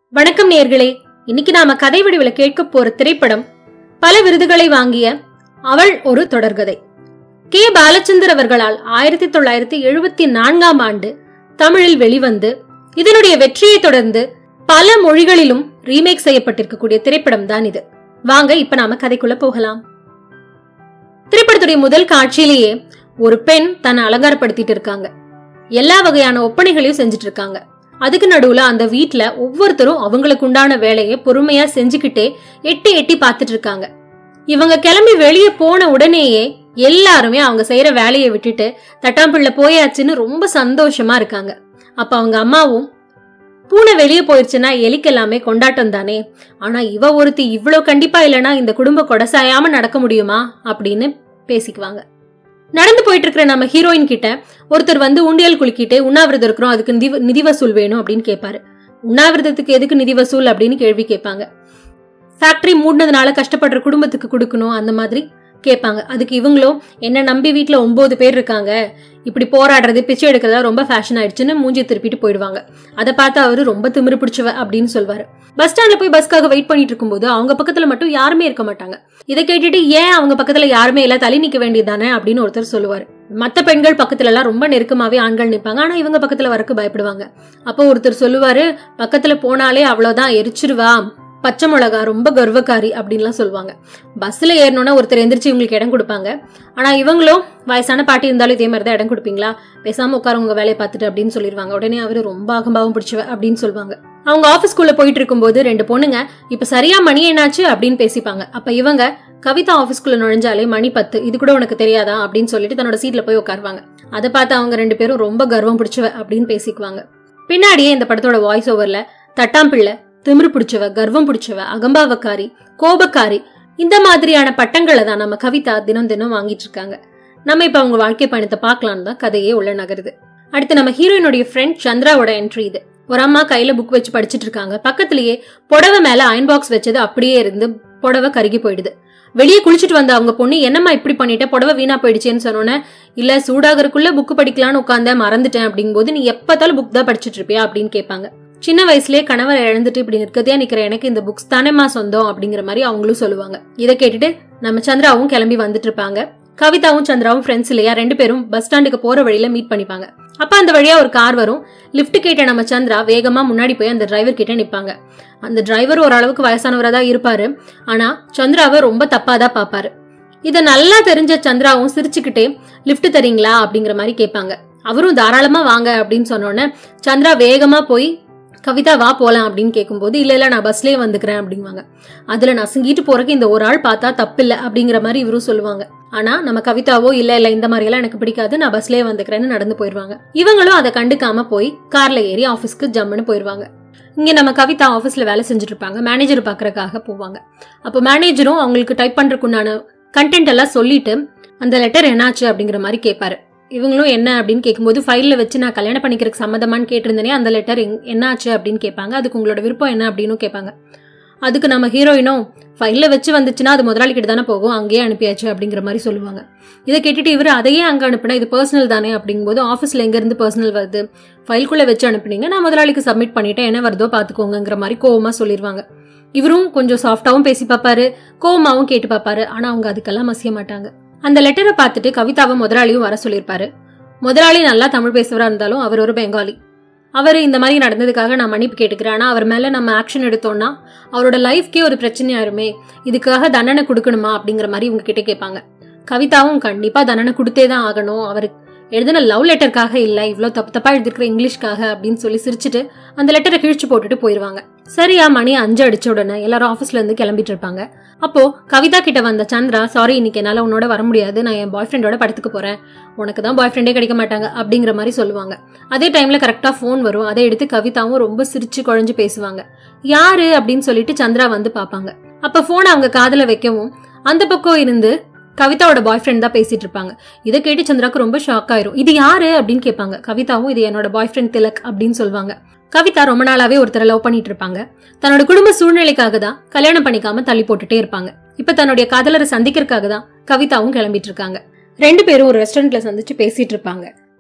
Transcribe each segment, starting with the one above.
வணக்கம் நேர்களே இன்னைக்கு நாம கதை வடிவில கேட்க போற திரைப்படம் பல விருதுகளை வாங்கிய அவள் ஒரு தொடர்கதை கே பாலச்சந்தர் அவர்களால் ஆயிரத்தி தொள்ளாயிரத்தி எழுபத்தி நான்காம் ஆண்டு தமிழில் வெளிவந்து இதனுடைய வெற்றியை தொடர்ந்து பல மொழிகளிலும் ரீமேக் செய்யப்பட்டிருக்கக்கூடிய திரைப்படம் தான் இது வாங்க இப்ப நாம கதைக்குள்ள போகலாம் திரைப்படத்துடைய முதல் காட்சியிலேயே ஒரு பெண் தன்னை அலங்காரப்படுத்திட்டு இருக்காங்க எல்லா வகையான ஒப்பனைகளையும் செஞ்சுட்டு இருக்காங்க அதுக்கு நடுவுல அந்த வீட்ல ஒவ்வொருத்தரும் அவங்களுக்கு உண்டான வேலையை பொறுமையா செஞ்சுக்கிட்டே எட்டி எட்டி பார்த்துட்டு இருக்காங்க இவங்க கிளம்பி வெளியே போன உடனேயே எல்லாருமே அவங்க செய்யற வேலையை விட்டுட்டு தட்டாம்பிள்ள போயாச்சுன்னு ரொம்ப சந்தோஷமா இருக்காங்க அப்ப அவங்க அம்மாவும் பூனை வெளியே போயிருச்சுன்னா எலிக்கெல்லாமே கொண்டாட்டம் தானே ஆனா இவ ஒருத்தி இவ்ளோ கண்டிப்பா இல்லனா இந்த குடும்ப கொடசாயாம நடக்க முடியுமா அப்படின்னு பேசிக்குவாங்க நடந்து போயிட்டு இருக்கிற நம்ம ஹீரோயின் கிட்ட ஒருத்தர் வந்து உண்டியல் குலுக்கிட்டு உண்ணாவிரதம் இருக்கிறோம் அதுக்கு நிதி நிதி வசூல் வேணும் அப்படின்னு கேட்பாரு உண்ணாவிரதத்துக்கு எதுக்கு நிதி வசூல் அப்படின்னு கேள்வி கேட்பாங்க ஃபேக்டரி மூடினதுனால கஷ்டப்படுற குடும்பத்துக்கு கொடுக்கணும் அந்த மாதிரி கேட்பாங்க அதுக்கு இவங்களும் என்ன நம்பி வீட்ல ஒன்பது பேர் இருக்காங்க இப்படி போராடுறது பிச்சை எடுக்கிறதா ரொம்ப ஃபேஷன் ஆயிடுச்சுன்னு மூஞ்சி திருப்பிட்டு போயிடுவாங்க அதை பார்த்து அவரு ரொம்ப திமிரு பிடிச்சவ அப்படின்னு சொல்வாரு பஸ் ஸ்டாண்ட்ல போய் பஸ்க்காக வெயிட் பண்ணிட்டு இருக்கும்போது அவங்க பக்கத்துல மட்டும் யாருமே இருக்க மாட்டாங்க இதை கேட்டுட்டு ஏன் அவங்க பக்கத்துல யாருமே இல்ல தள்ளி நிக்க வேண்டியதானே அப்படின்னு ஒருத்தர் சொல்லுவாரு மத்த பெண்கள் பக்கத்துல எல்லாம் ரொம்ப நெருக்கமாவே ஆண்கள் நிப்பாங்க ஆனா இவங்க பக்கத்துல வரக்கு பயப்படுவாங்க அப்போ ஒருத்தர் சொல்லுவாரு பக்கத்துல போனாலே அவ்வளவுதான் எரிச்சிருவா பச்சை மிளகா ரொம்ப கர்வக்காரி அப்படின்லாம் சொல்லுவாங்க பஸ்ல ஏறணும்னா ஒருத்தர் எந்திரிச்சு இவங்களுக்கு இடம் கொடுப்பாங்க ஆனா இவங்களும் வயசான பாட்டி இருந்தாலும் இதே மாதிரி தான் இடம் கொடுப்பீங்களா பேசாம உட்கார உங்க வேலையை பார்த்துட்டு அப்படின்னு சொல்லிடுவாங்க உடனே அவரு ரொம்ப அகம்பாவம் பிடிச்சவ அப்படின்னு சொல்லுவாங்க அவங்க ஆபீஸ்க்குள்ள போயிட்டு இருக்கும்போது ரெண்டு பொண்ணுங்க இப்ப சரியா மணி என்னாச்சு அப்படின்னு பேசிப்பாங்க அப்ப இவங்க கவிதா ஆபீஸ்க்குள்ள நுழைஞ்சாலே மணி பத்து இது கூட உனக்கு தெரியாதா அப்படின்னு சொல்லிட்டு தன்னோட சீட்ல போய் உட்காருவாங்க அதை பார்த்து அவங்க ரெண்டு பேரும் ரொம்ப கர்வம் பிடிச்சவ அப்படின்னு பேசிக்குவாங்க பின்னாடியே இந்த படத்தோட வாய்ஸ் ஓவர்ல தட்டாம்பிள்ளை திமிரு பிடிச்சவ கர்வம் பிடிச்சவ அகம்பாவக்காரி கோபக்காரி இந்த மாதிரியான பட்டங்களை தான் நம்ம கவிதா தினம் தினம் வாங்கிட்டு இருக்காங்க நம்ம இப்ப அவங்க வாழ்க்கை பயணத்தை பார்க்கலான்னு தான் கதையே உள்ள நகருது அடுத்து நம்ம ஹீரோயினுடைய ஃப்ரெண்ட் சந்திராவோட என்ட்ரி இது ஒரு அம்மா கையில புக் வச்சு படிச்சிட்டு இருக்காங்க பக்கத்திலேயே புடவை மேல அயன் பாக்ஸ் வச்சது அப்படியே இருந்து புடவை கருகி போயிடுது வெளியே குளிச்சுட்டு வந்த அவங்க பொண்ணு என்னம்மா இப்படி பண்ணிட்ட புடவை வீணா போயிடுச்சேன்னு சொன்னோன்னே இல்ல சூடாகறக்குள்ள புக் படிக்கலாம்னு உட்காந்தேன் மறந்துட்டேன் அப்படிங்கும்போது நீ எப்பத்தாலும் புக் தான் படிச்சிட்டு இருப்பியா அப்படின்னு கேட்பாங்க சின்ன வயசுலயே கணவர் இழந்துட்டு இப்படி நிற்கதே நிக்கிற எனக்கு இந்த புக்ஸ் தானேம்மா சொந்தம் அப்படிங்கிற மாதிரி அவங்களும் சொல்லுவாங்க இதை கேட்டுட்டு நம்ம சந்திராவும் கிளம்பி வந்துட்டு இருப்பாங்க கவிதாவும் சந்திராவும் ஃப்ரெண்ட்ஸ் இல்லையா ரெண்டு பேரும் பஸ் ஸ்டாண்டுக்கு போற வழியில மீட் பண்ணிப்பாங்க அப்ப அந்த வழியா ஒரு கார் வரும் லிஃப்ட் கேட்ட நம்ம சந்திரா வேகமா முன்னாடி போய் அந்த டிரைவர் கிட்ட நிப்பாங்க அந்த டிரைவர் ஓரளவுக்கு வயசானவரா தான் இருப்பாரு ஆனா சந்திராவை ரொம்ப தப்பாதான் பாப்பாரு இத நல்லா தெரிஞ்ச சந்திராவும் சிரிச்சுக்கிட்டே லிஃப்ட் தரீங்களா அப்படிங்கிற மாதிரி கேட்பாங்க அவரும் தாராளமா வாங்க அப்படின்னு சொன்னோன்னே சந்திரா வேகமா போய் கவிதா வா போலாம் அப்படின்னு கேட்கும்போது இல்ல இல்ல நான் பஸ்லயே வந்துக்கிறேன் அப்படிங்குவாங்க அதுல நசுங்கிட்டு போறக்கு இந்த ஒரு ஆள் பார்த்தா தப்பில்ல அப்படிங்கிற மாதிரி இவரும் சொல்லுவாங்க ஆனா நம்ம கவிதாவோ இல்ல இல்ல இந்த மாதிரி எல்லாம் எனக்கு பிடிக்காது நான் பஸ்லயே வந்துக்கிறேன்னு நடந்து போயிருவாங்க இவங்களும் அதை கண்டுக்காம போய் கார்ல ஏறி ஆபீஸ்க்கு ஜம்முன்னு போயிருவாங்க இங்க நம்ம கவிதா ஆபீஸ்ல வேலை செஞ்சுட்டு இருப்பாங்க மேனேஜர் பாக்குறதுக்காக போவாங்க அப்போ மேனேஜரும் அவங்களுக்கு டைப் பண்றதுக்குண்டான கண்டென்ட் எல்லாம் சொல்லிட்டு அந்த லெட்டர் என்னாச்சு அப்படிங்கிற மாதிரி கேட்பாரு இவங்களும் என்ன அப்படின்னு கேட்கும்போது ஃபைல்ல வச்சு நான் கல்யாணம் பண்ணிக்கிறதுக்கு சம்மதமான்னு கேட்டிருந்தேனே அந்த லெட்டர் என்ன ஆச்சு அப்படின்னு கேட்பாங்க அதுக்கு உங்களோட விருப்பம் என்ன அப்படின்னு கேட்பாங்க அதுக்கு நம்ம ஹீரோயினும் ஃபைல்ல வச்சு வந்துச்சுன்னா அது முதலாளி கிட்ட தானே போகும் அங்கேயே அனுப்பியாச்சு அப்படிங்கிற மாதிரி சொல்லுவாங்க இதை கேட்டுட்டு இவர் அதையே அங்கே அனுப்புனா இது பர்சனல் தானே அப்படிங்கும்போது ஆஃபீஸில் எங்கேருந்து பர்சனல் வருது ஃபைல்குள்ளே வச்சு அனுப்புனீங்க நான் முதலாளிக்கு சப்மிட் பண்ணிட்டேன் என்ன வருதோ பார்த்துக்கோங்கிற மாதிரி கோவமாக சொல்லிடுவாங்க இவரும் கொஞ்சம் சாஃப்டாவும் பேசி பார்ப்பாரு கோவமாவும் கேட்டு பார்ப்பாரு ஆனால் அவங்க அதுக்கெல்லாம் மசிய மாட்டாங்க அந்த லெட்டரை பார்த்துட்டு கவிதாவை முதலாளியும் வர சொல்லியிருப்பாரு முதலாளி நல்லா தமிழ் பேசுவரா இருந்தாலும் அவர் ஒரு பெங்காலி அவர் இந்த மாதிரி நடந்ததுக்காக நான் மன்னிப்பு கேட்டுக்கிறேன் ஆனால் அவர் மேலே நம்ம ஆக்ஷன் எடுத்தோம்னா அவரோட லைஃப்க்கே ஒரு பிரச்சனையாருமே இதுக்காக தண்டனை கொடுக்கணுமா அப்படிங்கிற மாதிரி இவங்க கிட்ட கேட்பாங்க கவிதாவும் கண்டிப்பா தண்டனை கொடுத்தே தான் ஆகணும் அவருக்கு எழுதின லவ் லெட்டருக்காக இல்லை இவ்வளோ தப்பு தப்பா எழுதிருக்கிற இங்கிலீஷ்க்காக அப்படின்னு சொல்லி சிரிச்சுட்டு அந்த லெட்டரை கிழிச்சு போட்டுட்டு போயிடுவாங்க சரியா மணி அஞ்சு அடிச்ச உடனே எல்லாரும் ஆஃபீஸ்ல இருந்து கிளம்பிட்டு இருப்பாங்க அப்போ கவிதா கிட்ட வந்த சந்திரா சாரி இன்னைக்கு என்னால உன்னோட வர முடியாது நான் என் பாய் ஃப்ரெண்டோட படத்துக்கு போறேன் உனக்கு தான் பாய் ஃப்ரெண்டே கிடைக்க மாட்டாங்க அப்படிங்கிற மாதிரி சொல்லுவாங்க அதே டைம்ல கரெக்டா ஃபோன் வரும் அதை எடுத்து கவிதாவும் ரொம்ப சிரிச்சு குழஞ்சு பேசுவாங்க யாரு அப்படின்னு சொல்லிட்டு சந்திரா வந்து பாப்பாங்க அப்ப போனை அவங்க காதுல வைக்கவும் அந்த பக்கம் இருந்து கவிதாவோட பாய் ஃப்ரெண்ட் தான் பேசிட்டு இருப்பாங்க இதை கேட்டு சந்திராக்கு ரொம்ப ஷாக் ஆயிரும் இது யாரு அப்படின்னு கேட்பாங்க கவிதாவும் இது என்னோட பாய் ஃப்ரெண்ட் திலக் அப்படின்னு சொல்லுவாங்க கவிதா ரொம்ப நாளாவே ஒருத்தரை லவ் பண்ணிட்டு இருப்பாங்க தன்னோட குடும்ப சூழ்நிலைக்காக தான் கல்யாணம் பண்ணிக்காம தள்ளி போட்டுட்டே இருப்பாங்க இப்ப தன்னுடைய காதலரை சந்திக்கிறதுக்காக தான் கவிதாவும் கிளம்பிட்டு இருக்காங்க ரெண்டு பேரும் ஒரு ரெஸ்டாரண்ட்ல சந்திச்சு பேசிட்டு இருப்பாங்க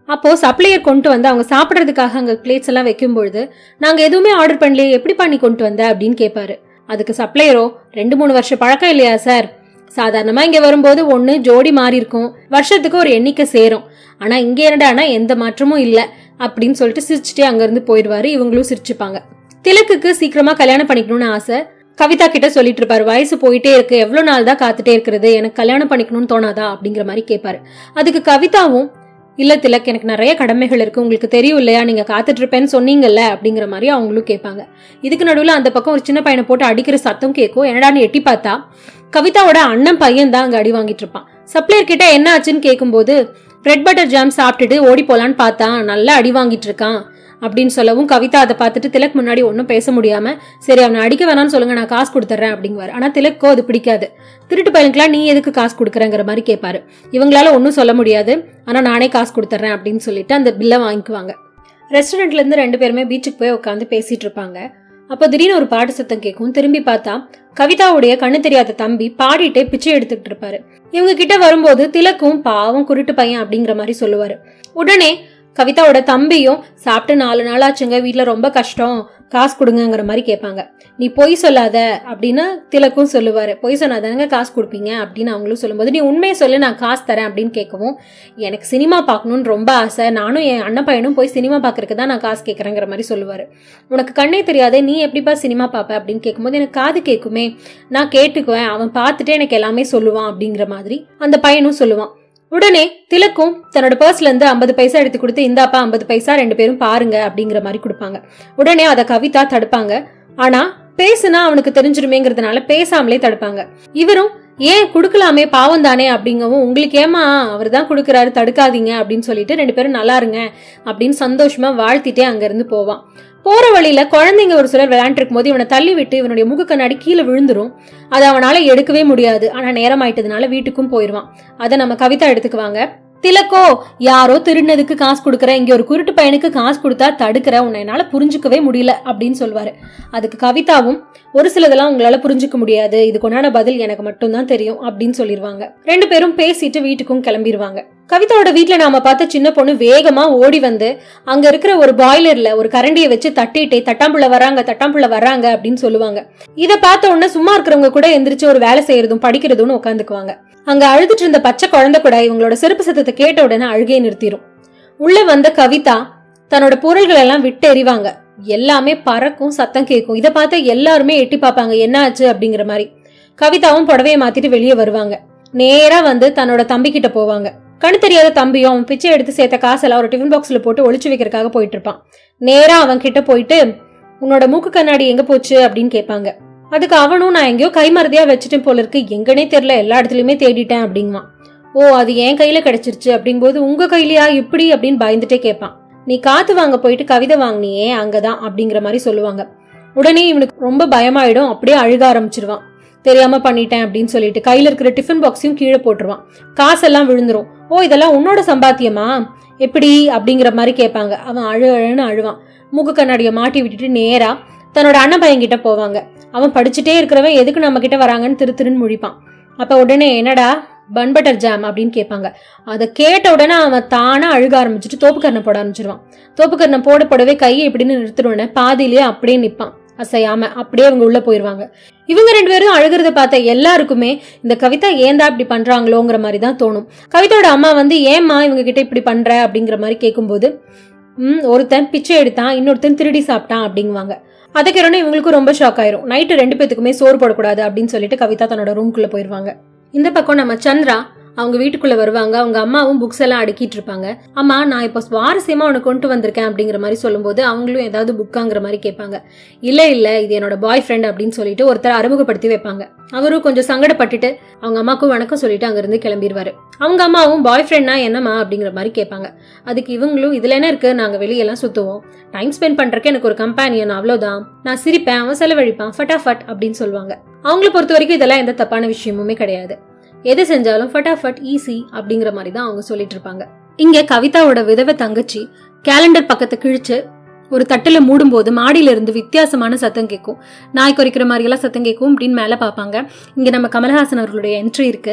அப்போ சப்ளையர் கொண்டு வந்து அவங்க சாப்பிட்றதுக்காக அங்க பிளேட்ஸ் எல்லாம் வைக்கும்பொழுது நாங்க எதுவுமே ஆர்டர் பண்ணலையே எப்படி பண்ணி கொண்டு வந்த அப்படின்னு கேட்பாரு அதுக்கு சப்ளையரோ ரெண்டு மூணு வருஷம் பழக்கம் இல்லையா சார் சாதாரணமா இங்க வரும்போது ஒண்ணு ஜோடி மாறி இருக்கும் வருஷத்துக்கு ஒரு எண்ணிக்கை சேரும் ஆனா இங்க என்னடானா எந்த மாற்றமும் இல்ல அப்படின்னு சொல்லிட்டு சிரிச்சுட்டே அங்க இருந்து போயிடுவாரு இவங்களும் சிரிச்சுப்பாங்க திலக்குக்கு சீக்கிரமா கல்யாணம் பண்ணிக்கணும்னு ஆசை கவிதா கிட்ட சொல்லிட்டு இருப்பாரு வயசு போயிட்டே இருக்கு எவ்வளவு நாள் தான் காத்துட்டே இருக்கிறது எனக்கு கல்யாணம் பண்ணிக்கணும்னு தோணாதா அப்படிங்கிற மாதிரி கேட்பாரு அதுக்கு கவிதாவும் இல்ல திலக் எனக்கு நிறைய கடமைகள் இருக்கு உங்களுக்கு தெரியும் இல்லையா நீங்க காத்துட்டு இருப்பேன்னு சொன்னீங்கல்ல அப்படிங்கிற மாதிரி அவங்களும் கேட்பாங்க இதுக்கு நடுவுல அந்த பக்கம் ஒரு சின்ன பையனை போட்டு அடிக்கிற சத்தம் கேட்கும் என்னடான்னு எட்டி பார்த்தா கவிதாவோட அண்ணன் பையன் தான் அங்க அடி வாங்கிட்டு இருப்பான் சப்ளையர் கிட்ட என்ன ஆச்சுன்னு கேட்கும்போது பிரெட் பட்டர் ஜாம் சாப்பிட்டுட்டு ஓடி போலான்னு பார்த்தா நல்லா அடி வாங்கிட்டு இருக்கான் அப்படின்னு சொல்லவும் கவிதா அதை பார்த்துட்டு திலக் முன்னாடி ஒன்றும் பேச முடியாம சரி அவனை அடிக்க வேணாம்னு சொல்லுங்க நான் காசு கொடுத்துட்றேன் அப்படிங்குவாரு ஆனா திலக்கோ அது பிடிக்காது திருட்டு பையனுக்குலாம் நீ எதுக்கு காசு கொடுக்குறங்கிற மாதிரி கேட்பாரு இவங்களால ஒன்றும் சொல்ல முடியாது ஆனா நானே காசு கொடுத்துட்றேன் அப்படின்னு சொல்லிட்டு அந்த பில்லை வாங்கிக்குவாங்க ரெஸ்டாரண்ட்ல இருந்து ரெண்டு பேருமே பீச்சுக்கு போய் உட்காந்து பேசிட்டு இருப்பாங்க அப்போ திடீர்னு ஒரு பாட்டு சத்தம் கேட்கும் திரும்பி பார்த்தா கவிதாவுடைய கண்ணு தெரியாத தம்பி பாடிட்டே பிச்சை எடுத்துக்கிட்டு இருப்பாரு இவங்க கிட்ட வரும்போது திலக்கும் பாவம் குருட்டு பையன் அப்படிங்கிற மாதிரி சொல்லுவாரு உடனே கவிதாவோட தம்பியும் சாப்பிட்டு நாலு நாள் ஆச்சுங்க வீட்ல ரொம்ப கஷ்டம் காசு கொடுங்கங்கிற மாதிரி கேட்பாங்க நீ பொய் சொல்லாத அப்படின்னு திலக்கும் சொல்லுவாரு பொய் சொன்னாதானங்க காசு கொடுப்பீங்க அப்படின்னு அவங்களும் சொல்லும்போது நீ உண்மையை சொல்லு நான் காசு தரேன் அப்படின்னு கேட்கவும் எனக்கு சினிமா பார்க்கணும்னு ரொம்ப ஆசை நானும் என் அண்ணன் பையனும் போய் சினிமா பார்க்கறதுக்கு தான் நான் காசு கேட்குறேங்கிற மாதிரி சொல்லுவாரு உனக்கு கண்ணே தெரியாதே நீ எப்படிப்பா சினிமா பார்ப்ப அப்படின்னு கேட்கும்போது எனக்கு காது கேட்குமே நான் கேட்டுக்குவேன் அவன் பார்த்துட்டு எனக்கு எல்லாமே சொல்லுவான் அப்படிங்கிற மாதிரி அந்த பையனும் சொல்லுவான் உடனே திலக்கும் தன்னோட பர்ஸ்ல இருந்து ஐம்பது பைசா எடுத்து கொடுத்து இந்தாப்பா ஐம்பது பைசா ரெண்டு பேரும் பாருங்க அப்படிங்கிற மாதிரி கொடுப்பாங்க உடனே அதை கவிதா தடுப்பாங்க ஆனா பேசுனா அவனுக்கு தெரிஞ்சிருமேங்கிறதுனால பேசாமலே தடுப்பாங்க இவரும் ஏன் கொடுக்கலாமே பாவம் தானே அப்படிங்கவும் உங்களுக்கு ஏமா அவர் தான் கொடுக்குறாரு தடுக்காதீங்க அப்படின்னு சொல்லிட்டு ரெண்டு பேரும் நல்லா இருங்க அப்படின்னு சந்தோஷமா வாழ்த்திட்டே அங்கிருந்து போவான் போற வழியில குழந்தைங்க ஒரு சிலர் விளையாண்டு போது இவனை தள்ளி விட்டு இவனுடைய முக கண்ணாடி கீழே விழுந்துரும் அதை அவனால எடுக்கவே முடியாது ஆனா நேரம் ஆயிட்டதுனால வீட்டுக்கும் போயிடுவான் அதை நம்ம கவிதா எடுத்துக்குவாங்க திலக்கோ யாரோ திருடினதுக்கு காசு கொடுக்குற இங்க ஒரு குருட்டு பையனுக்கு காசு கொடுத்தா தடுக்கிற உன்னை என்னால புரிஞ்சுக்கவே முடியல அப்படின்னு சொல்லுவாரு அதுக்கு கவிதாவும் ஒரு சிலதெல்லாம் உங்களால புரிஞ்சுக்க முடியாது இதுக்கு உண்டான பதில் எனக்கு மட்டும்தான் தெரியும் அப்படின்னு சொல்லிடுவாங்க ரெண்டு பேரும் பேசிட்டு வீட்டுக்கும் கிளம்பிடுவாங்க கவிதாவோட வீட்ல நாம பார்த்த சின்ன பொண்ணு வேகமா ஓடி வந்து அங்க இருக்கிற ஒரு பாய்லர்ல ஒரு கரண்டியை வச்சு தட்டிட்டே தட்டாம்புள்ள வராங்க தட்டாம்புள்ள வராங்க அப்படின்னு சொல்லுவாங்க இத பார்த்த உடனே சும்மா இருக்கிறவங்க கூட எந்திரிச்சு ஒரு வேலை செய்யறதும் படிக்கிறதும் உட்காந்துக்குவாங்க அங்க அழுதுட்டு இருந்த பச்சை குழந்தை கூட இவங்களோட செருப்பு சத்தத்தை கேட்ட உடனே அழுகையை நிறுத்திடும் உள்ள வந்த கவிதா தன்னோட பொருள்கள் எல்லாம் விட்டு எறிவாங்க எல்லாமே பறக்கும் சத்தம் கேட்கும் இதை பார்த்து எல்லாருமே எட்டி பார்ப்பாங்க என்ன ஆச்சு அப்படிங்கிற மாதிரி கவிதாவும் புடவையை மாத்திட்டு வெளியே வருவாங்க நேரா வந்து தன்னோட தம்பி கிட்ட போவாங்க கண்ணு தெரியாத தம்பியும் அவன் பிச்சை எடுத்து சேர்த்த காசெல்லாம் ஒரு டிஃபன் பாக்ஸ்ல போட்டு ஒளிச்சு வைக்கிறதுக்காக போயிட்டு இருப்பான் நேரா அவன் கிட்ட போயிட்டு உன்னோட மூக்கு கண்ணாடி எங்க போச்சு அப்படின்னு கேட்பாங்க அதுக்கு அவனும் நான் எங்கேயோ கைமறதியா வச்சுட்டேன் போல இருக்கு எங்கனே தெரியல எல்லா இடத்துலயுமே தேடிட்டேன் அப்படிங்குவான் ஓ அது என் கையில கிடைச்சிருச்சு அப்படிங்கும்போது உங்க கையிலயா இப்படி அப்படின்னு பயந்துட்டே கேட்பான் நீ காத்து வாங்க போயிட்டு கவிதை வாங்கினியே அங்கதான் அப்படிங்கிற மாதிரி சொல்லுவாங்க உடனே இவனுக்கு ரொம்ப பயமாயிடும் அப்படியே அழுக ஆரம்பிச்சிருவான் தெரியாம பண்ணிட்டேன் அப்படின்னு சொல்லிட்டு கையில இருக்கிற டிஃபன் பாக்ஸையும் கீழே போட்டுருவான் காசெல்லாம் விழுந்துரும் ஓ இதெல்லாம் உன்னோட சம்பாத்தியமா எப்படி அப்படிங்கிற மாதிரி கேட்பாங்க அவன் அழு அழுன்னு அழுவான் மூக்கு கண்ணாடியை மாட்டி விட்டுட்டு நேரா தன்னோட அண்ணன் பையன் கிட்ட போவாங்க அவன் படிச்சுட்டே இருக்கிறவன் எதுக்கு நம்ம கிட்ட வராங்கன்னு திரு திருன்னு முழிப்பான் அப்ப உடனே என்னடா பன் பட்டர் ஜாம் அப்படின்னு கேட்பாங்க அதை கேட்ட உடனே அவன் தானா அழுக ஆரம்பிச்சுட்டு தோப்புக்கரணை போட ஆரம்பிச்சிருவான் தோப்புக்கரணை போட போடவே கையை இப்படின்னு நிறுத்தினோடனே பாதியிலேயே அப்படியே நிப்பான் அசையாம அப்படியே அவங்க உள்ள போயிருவாங்க இவங்க ரெண்டு பேரும் அழுகிறத பார்த்த எல்லாருக்குமே இந்த கவிதா ஏன்டா இப்படி பண்றாங்களோங்கிற மாதிரி தான் தோணும் கவிதாவோட அம்மா வந்து ஏம்மா இவங்க கிட்ட இப்படி பண்ற அப்படிங்கிற மாதிரி கேட்கும்போது ம் ஒருத்தன் பிச்சை எடுத்தான் இன்னொருத்தன் திருடி சாப்பிட்டான் அப்படிங்குவாங்க அதை கேட்டோன்னே இவங்களுக்கும் ரொம்ப ஷாக் ஆயிரும் நைட்டு ரெண்டு பேத்துக்குமே சோறு போடக்கூடாது அப்படின்னு சொல்லிட்டு கவிதா தன்னோட ரூம்குள்ள போயிருவாங்க இந்த பக்கம் நம்ம சந்திரா அவங்க வீட்டுக்குள்ள வருவாங்க அவங்க அம்மாவும் புக்ஸ் எல்லாம் அடுக்கிட்டு இருப்பாங்க அம்மா நான் இப்போ சுவாரஸ்யமா உனக்கு கொண்டு வந்திருக்கேன் அப்படிங்கிற மாதிரி சொல்லும்போது அவங்களும் ஏதாவது புக்காங்கிற மாதிரி கேட்பாங்க இல்ல இல்ல இது என்னோட பாய் ஃப்ரெண்ட் அப்படின்னு சொல்லிட்டு ஒருத்தர் அறிமுகப்படுத்தி வைப்பாங்க அவரும் கொஞ்சம் சங்கடப்பட்டுட்டு அவங்க அம்மாக்கும் வணக்கம் சொல்லிட்டு அங்கிருந்து கிளம்பிடுவாரு அவங்க அம்மாவும் பாய் ஃப்ரெண்ட்னா என்னம்மா அப்படிங்கிற மாதிரி கேட்பாங்க அதுக்கு இவங்களும் இதுல என்ன இருக்கு நாங்க வெளியெல்லாம் சுத்துவோம் டைம் ஸ்பெண்ட் பண்றதுக்கு எனக்கு ஒரு கம்பேனியன் அவ்வளவுதான் நான் சிரிப்பேன் அவன் செலவழிப்பான் ஃபட்டாஃபட் அப்படின்னு சொல்லுவாங்க அவங்கள பொறுத்த வரைக்கும் இதெல்லாம் எந்த தப்பான விஷயமுமே கிடையாது எது செஞ்சாலும் ஃபட்டாஃபட் ஈஸி அப்படிங்கிற மாதிரி தான் அவங்க சொல்லிட்டு இருப்பாங்க இங்க கவிதாவோட விதவை தங்கச்சி கேலண்டர் பக்கத்தை கிழிச்சு ஒரு தட்டுல மூடும்போது மாடியில இருந்து வித்தியாசமான சத்தம் கேட்கும் நாய் குறைக்கிற மாதிரி எல்லாம் சத்தம் கேட்கும் அப்படின்னு மேல பார்ப்பாங்க இங்க நம்ம கமலஹாசன் அவர்களுடைய என்ட்ரி இருக்கு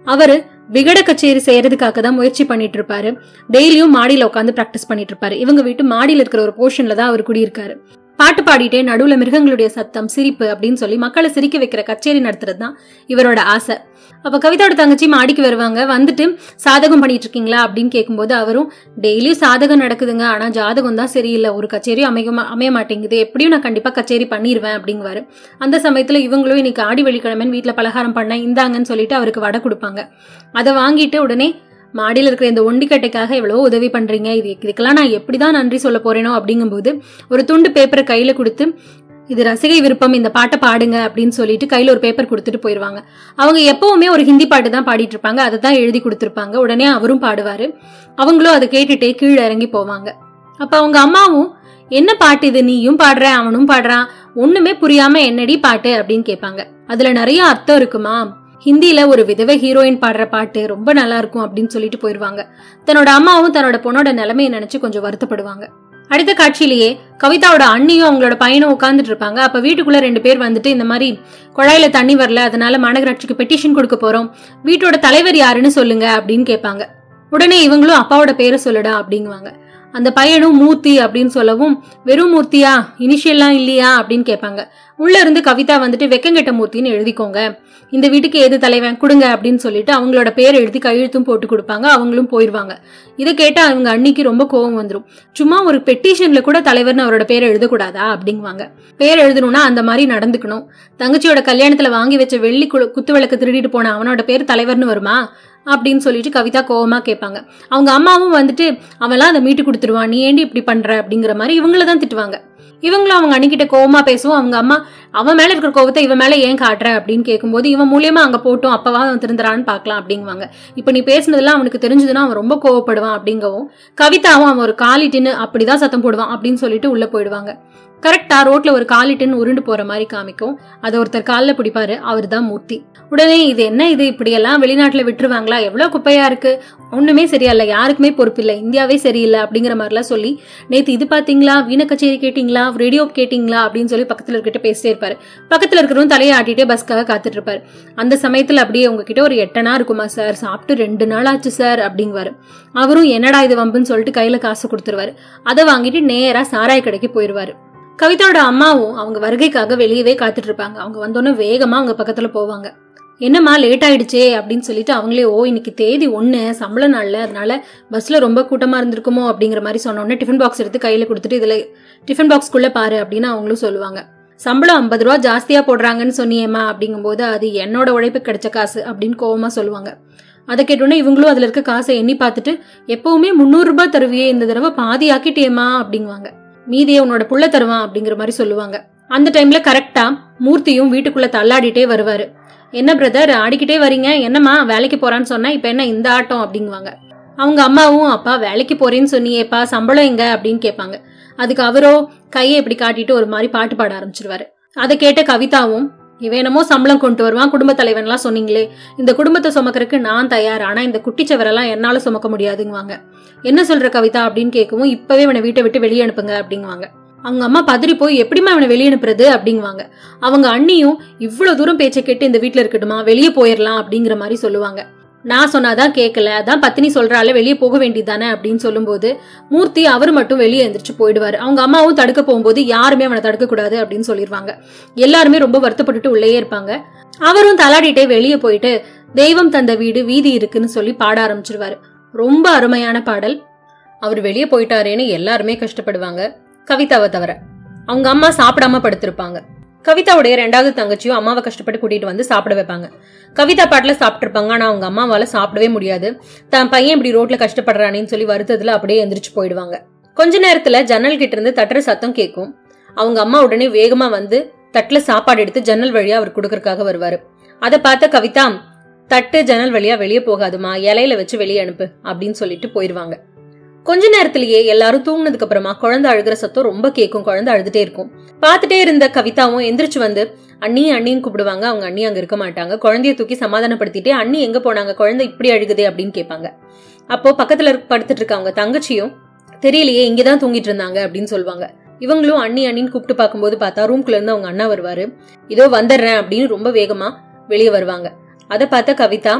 அவரு விகட கச்சேரி செய்யறதுக்காக தான் முயற்சி பண்ணிட்டு இருப்பாரு டெய்லியும் மாடியில உட்காந்து பிராக்டிஸ் பண்ணிட்டு இருப்பாரு இவங்க வீட்டு மாடியில இருக்கிற ஒரு போர்ஷன்ல தான் அவர் குடியிருக்காரு பாட்டு பாடிட்டே நடுவுல மிருகங்களுடைய சத்தம் சிரிப்பு அப்படின்னு சொல்லி மக்களை சிரிக்க வைக்கிற கச்சேரி நடத்துறது தான் இவரோட ஆசை அப்ப கவிதாவோட தங்கச்சி மாடிக்கு வருவாங்க வந்துட்டு சாதகம் பண்ணிட்டு இருக்கீங்களா அப்படின்னு கேட்கும்போது அவரும் டெய்லியும் சாதகம் நடக்குதுங்க ஆனா ஜாதகம் தான் சரியில்லை ஒரு கச்சேரியும் அமைய மா- அமைய மாட்டேங்குது எப்படியும் நான் கண்டிப்பா கச்சேரி பண்ணிடுவேன் அப்படிங்குவாரு அந்த சமயத்துல இவங்களும் இன்னைக்கு ஆடி வெள்ளிக்கிழமைன்னு வீட்டுல பலகாரம் பண்ண இந்தாங்கன்னு சொல்லிட்டு அவருக்கு வடை கொடுப்பாங்க அதை வாங்கிட்டு உடனே மாடியில் இருக்கிற இந்த ஒண்டிக்கட்டைக்காக எவ்வளவோ உதவி பண்றீங்க இது இதுக்கெல்லாம் நான் எப்படிதான் நன்றி சொல்ல போறேனோ அப்படிங்கும்போது ஒரு துண்டு பேப்பரை கையில கொடுத்து இது ரசிகை விருப்பம் இந்த பாட்டை பாடுங்க அப்படின்னு சொல்லிட்டு கையில ஒரு பேப்பர் கொடுத்துட்டு போயிடுவாங்க அவங்க எப்பவுமே ஒரு ஹிந்தி பாட்டு தான் பாடிட்டு இருப்பாங்க அதை தான் எழுதி கொடுத்துருப்பாங்க உடனே அவரும் பாடுவாரு அவங்களும் அதை கேட்டுட்டே கீழே இறங்கி போவாங்க அப்ப அவங்க அம்மாவும் என்ன பாட்டு இது நீயும் பாடுற அவனும் பாடுறான் ஒண்ணுமே புரியாம என்னடி பாட்டு அப்படின்னு கேட்பாங்க அதுல நிறைய அர்த்தம் இருக்குமா ஹிந்தியில ஒரு விதவை ஹீரோயின் பாடுற பாட்டு ரொம்ப நல்லா இருக்கும் அப்படின்னு சொல்லிட்டு போயிருவாங்க தன்னோட அம்மாவும் தன்னோட பொண்ணோட நிலைமையை நினைச்சு கொஞ்சம் வருத்தப்படுவாங்க அடுத்த காட்சியிலேயே கவிதாவோட அண்ணியும் அவங்களோட பையனும் உட்காந்துட்டு இருப்பாங்க அப்ப வீட்டுக்குள்ள ரெண்டு பேர் வந்துட்டு இந்த மாதிரி குழாயில தண்ணி வரல அதனால மாநகராட்சிக்கு பெட்டிஷன் கொடுக்க போறோம் வீட்டோட தலைவர் யாருன்னு சொல்லுங்க அப்படின்னு கேட்பாங்க உடனே இவங்களும் அப்பாவோட பேரை சொல்லுடா அப்படிங்குவாங்க அந்த பையனும் மூர்த்தி அப்படின்னு சொல்லவும் வெறும் மூர்த்தியா இனிஷியல்லாம் இல்லையா அப்படின்னு கேட்பாங்க உள்ள இருந்து கவிதா வந்துட்டு வெக்கங்கெட்ட மூர்த்தின்னு எழுதிக்கோங்க இந்த வீட்டுக்கு எது தலைவன் கொடுங்க அப்படின்னு சொல்லிட்டு அவங்களோட பேர் எழுதி கையெழுத்தும் போட்டு கொடுப்பாங்க அவங்களும் போயிடுவாங்க இதை கேட்டா அவங்க அன்னிக்கு ரொம்ப கோவம் வந்துடும் சும்மா ஒரு பெட்டிஷன்ல கூட தலைவர்னு அவரோட பேரை எழுதக்கூடாதா அப்படிங்குவாங்க பேர் எழுதணும்னா அந்த மாதிரி நடந்துக்கணும் தங்கச்சியோட கல்யாணத்துல வாங்கி வச்ச வெள்ளி கு- குத்து விளக்கு திருடிட்டு போன அவனோட பேர் தலைவர்னு வருமா அப்படின்னு சொல்லிட்டு கவிதா கோவமா கேட்பாங்க அவங்க அம்மாவும் வந்துட்டு அவன்லாம் அதை மீட்டு கொடுத்துருவான் நீ ஏண்டி இப்படி பண்ற அப்படிங்கிற மாதிரி இவங்கள தான் திட்டுவாங்க இவங்களும் அவங்க அண்ணிக்கிட்ட கோவமா பேசுவோம் அவங்க அம்மா அவன் மேல இருக்கிற கோவத்தை இவன் மேல ஏன் காட்டுற அப்படின்னு கேட்கும்போது இவன் மூலியமா அங்க போட்டும் அப்பவா அவன் திருந்துறான்னு பார்க்கலாம் அப்படிங்குவாங்க இப்ப நீ பேசுனதெல்லாம் அவனுக்கு தெரிஞ்சதுன்னா அவன் ரொம்ப கோவப்படுவான் அப்படிங்கவும் கவிதாவும் அவன் ஒரு காலிட்டுன்னு அப்படிதான் சத்தம் போடுவான் அப்படின்னு சொல்லிட்டு உள்ள போயிடுவாங்க கரெக்டா ரோட்ல ஒரு காலிட்டுன்னு உருண்டு போற மாதிரி காமிக்கும் அதை ஒருத்தர் காலில் பிடிப்பாரு அவர் தான் மூர்த்தி உடனே இது என்ன இது இப்படியெல்லாம் வெளிநாட்டுல விட்டுருவாங்களா எவ்வளவு குப்பையா இருக்கு ஒண்ணுமே சரியில்லை யாருக்குமே பொறுப்பு இல்லை இந்தியாவே சரியில்லை அப்படிங்கிற மாதிரிலாம் சொல்லி நேத்து இது பாத்தீங்களா வீண கச்சேரி கேட்டீங்களா ரேடியோ கேட்டீங்களா அப்படின்னு சொல்லி பக்கத்துல இருக்கிட்ட பேசிட்டே இருப்பாரு பக்கத்துல இருக்கிறவங்க தலையை ஆட்டிட்டே பஸ்க்காக காத்துட்டு இருப்பாரு அந்த சமயத்துல அப்படியே உங்ககிட்ட ஒரு எட்டனா இருக்குமா சார் சாப்பிட்டு ரெண்டு நாள் ஆச்சு சார் அப்படிங்குவாரு அவரும் என்னடா இது வம்புன்னு சொல்லிட்டு கையில காசு கொடுத்துருவாரு அதை வாங்கிட்டு நேரா சாராய கடைக்கு போயிருவாரு கவிதாவோட அம்மாவும் அவங்க வருகைக்காக வெளியவே காத்துட்டு இருப்பாங்க அவங்க வந்தோன்னே வேகமா அவங்க பக்கத்துல போவாங்க என்னம்மா லேட் ஆயிடுச்சே அப்படின்னு சொல்லிட்டு அவங்களே ஓ இன்னைக்கு தேதி ஒன்று சம்பள நாள்ல அதனால பஸ்ல ரொம்ப கூட்டமா இருந்திருக்குமோ அப்படிங்கிற மாதிரி சொன்னோன்னே டிஃபன் பாக்ஸ் எடுத்து கையில கொடுத்துட்டு இதுல டிஃபன் பாக்ஸ்க்குள்ள பாரு அப்படின்னு அவங்களும் சொல்லுவாங்க சம்பளம் ஐம்பது ரூபா ஜாஸ்தியா போடுறாங்கன்னு சொன்னியேம்மா அப்படிங்கும்போது அது என்னோட உழைப்பு கிடைச்ச காசு அப்படின்னு கோவமா சொல்லுவாங்க அதை கேட்டோன்னே இவங்களும் அதுல இருக்க காசை எண்ணி பார்த்துட்டு எப்பவுமே முந்நூறு ரூபாய் தருவியே இந்த தடவை பாதி ஆக்கிட்டேம்மா அப்படிங்குவாங்க மீதியை உன்னோட புள்ள தருவான் அப்படிங்கிற மாதிரி சொல்லுவாங்க அந்த டைம்ல கரெக்டா மூர்த்தியும் வீட்டுக்குள்ள தள்ளாடிட்டே வருவாரு என்ன பிரதர் ஆடிக்கிட்டே வரீங்க என்னம்மா வேலைக்கு போறான்னு சொன்னா இப்ப என்ன இந்த ஆட்டம் அப்படிங்குவாங்க அவங்க அம்மாவும் அப்பா வேலைக்கு போறேன்னு சொன்னியேப்பா சம்பளம் எங்க அப்படின்னு கேட்பாங்க அதுக்கு அவரோ கையை இப்படி காட்டிட்டு ஒரு மாதிரி பாட்டு பாட ஆரம்பிச்சிருவாரு அதை கேட்ட கவிதாவும் இவன் என்னமோ சம்பளம் கொண்டு வருவான் குடும்ப தலைவன்லாம் சொன்னீங்களே இந்த குடும்பத்தை சுமக்கறதுக்கு நான் தயார் ஆனா இந்த குட்டிச்சவரெல்லாம் என்னால சுமக்க முடியாதுங்குவாங்க என்ன சொல்ற கவிதா அப்படின்னு கேட்கவும் இப்பவே இவனை வீட்டை விட்டு வெளியே அனுப்புங்க அப்படிங்குவாங்க அவங்க அம்மா பதறி போய் எப்படிம்மா இவனை வெளியே அனுப்புறது அப்படிங்குவாங்க அவங்க அண்ணியும் இவ்வளவு தூரம் பேச்சை கேட்டு இந்த வீட்ல இருக்கட்டுமா வெளியே போயிடலாம் அப்படிங்கிற மாதிரி சொல்லுவாங்க நான் சொன்னாதான் கேட்கல அதான் பத்தினி சொல்றால வெளியே போக வேண்டியதானே அப்படின்னு சொல்லும்போது மூர்த்தி அவர் மட்டும் வெளியே எந்திரிச்சு போயிடுவாரு அவங்க அம்மாவும் தடுக்க போகும்போது யாருமே அவனை தடுக்க கூடாது அப்படின்னு சொல்லிடுவாங்க எல்லாருமே ரொம்ப வருத்தப்பட்டுட்டு உள்ளேயே இருப்பாங்க அவரும் தலாடிட்டே வெளியே போயிட்டு தெய்வம் தந்த வீடு வீதி இருக்குன்னு சொல்லி பாட ஆரம்பிச்சிருவாரு ரொம்ப அருமையான பாடல் அவர் வெளியே போயிட்டாரேன்னு எல்லாருமே கஷ்டப்படுவாங்க கவிதாவை தவிர அவங்க அம்மா சாப்பிடாம படுத்திருப்பாங்க கவிதாவுடைய ரெண்டாவது தங்கச்சியும் அம்மாவை கஷ்டப்பட்டு கூட்டிட்டு வந்து சாப்பிட வைப்பாங்க கவிதா பாட்டில் சாப்பிட்டுருப்பாங்க ஆனா அவங்க அம்மாவால சாப்பிடவே முடியாது தன் பையன் இப்படி ரோட்ல கஷ்டப்படுறானேன்னு சொல்லி வருத்தத்துல அப்படியே எந்திரிச்சு போயிடுவாங்க கொஞ்ச நேரத்துல ஜன்னல் கிட்ட இருந்து தட்டுற சத்தம் கேட்கும் அவங்க அம்மா உடனே வேகமா வந்து தட்டுல சாப்பாடு எடுத்து ஜன்னல் வழியா அவர் கொடுக்கறதுக்காக வருவாரு அதை பார்த்த கவிதா தட்டு ஜன்னல் வழியா வெளியே போகாதுமா இலையில வச்சு வெளியே அனுப்பு அப்படின்னு சொல்லிட்டு போயிருவாங்க கொஞ்ச நேரத்திலேயே எல்லாரும் தூங்குனதுக்கு அப்புறமா குழந்தை அழுகிற சத்தம் ரொம்ப கேட்கும் குழந்தை அழுதுட்டே இருக்கும் பார்த்துட்டே இருந்த கவிதாவும் எந்திரிச்சு வந்து அண்ணி அண்ணின்னு கூப்பிடுவாங்க அவங்க அண்ணி அங்க இருக்க மாட்டாங்க குழந்தைய தூக்கி சமாதானப்படுத்திட்டு அண்ணி எங்க போனாங்க குழந்தை இப்படி அழுகுதே அப்படின்னு கேட்பாங்க அப்போ பக்கத்துல இருக்க- படுத்துட்டு இருக்க அவங்க தங்கச்சியும் தெரியலையே இங்கதான் தூங்கிட்டு இருந்தாங்க அப்படின்னு சொல்லுவாங்க இவங்களும் அண்ணி அண்ணின்னு கூப்பிட்டு பார்க்கும்போது பார்த்தா ரூம்குள்ள இருந்து அவங்க அண்ணா வருவாரு இதோ வந்துடுறேன் அப்படின்னு ரொம்ப வேகமா வெளியே வருவாங்க அதை பார்த்த கவிதா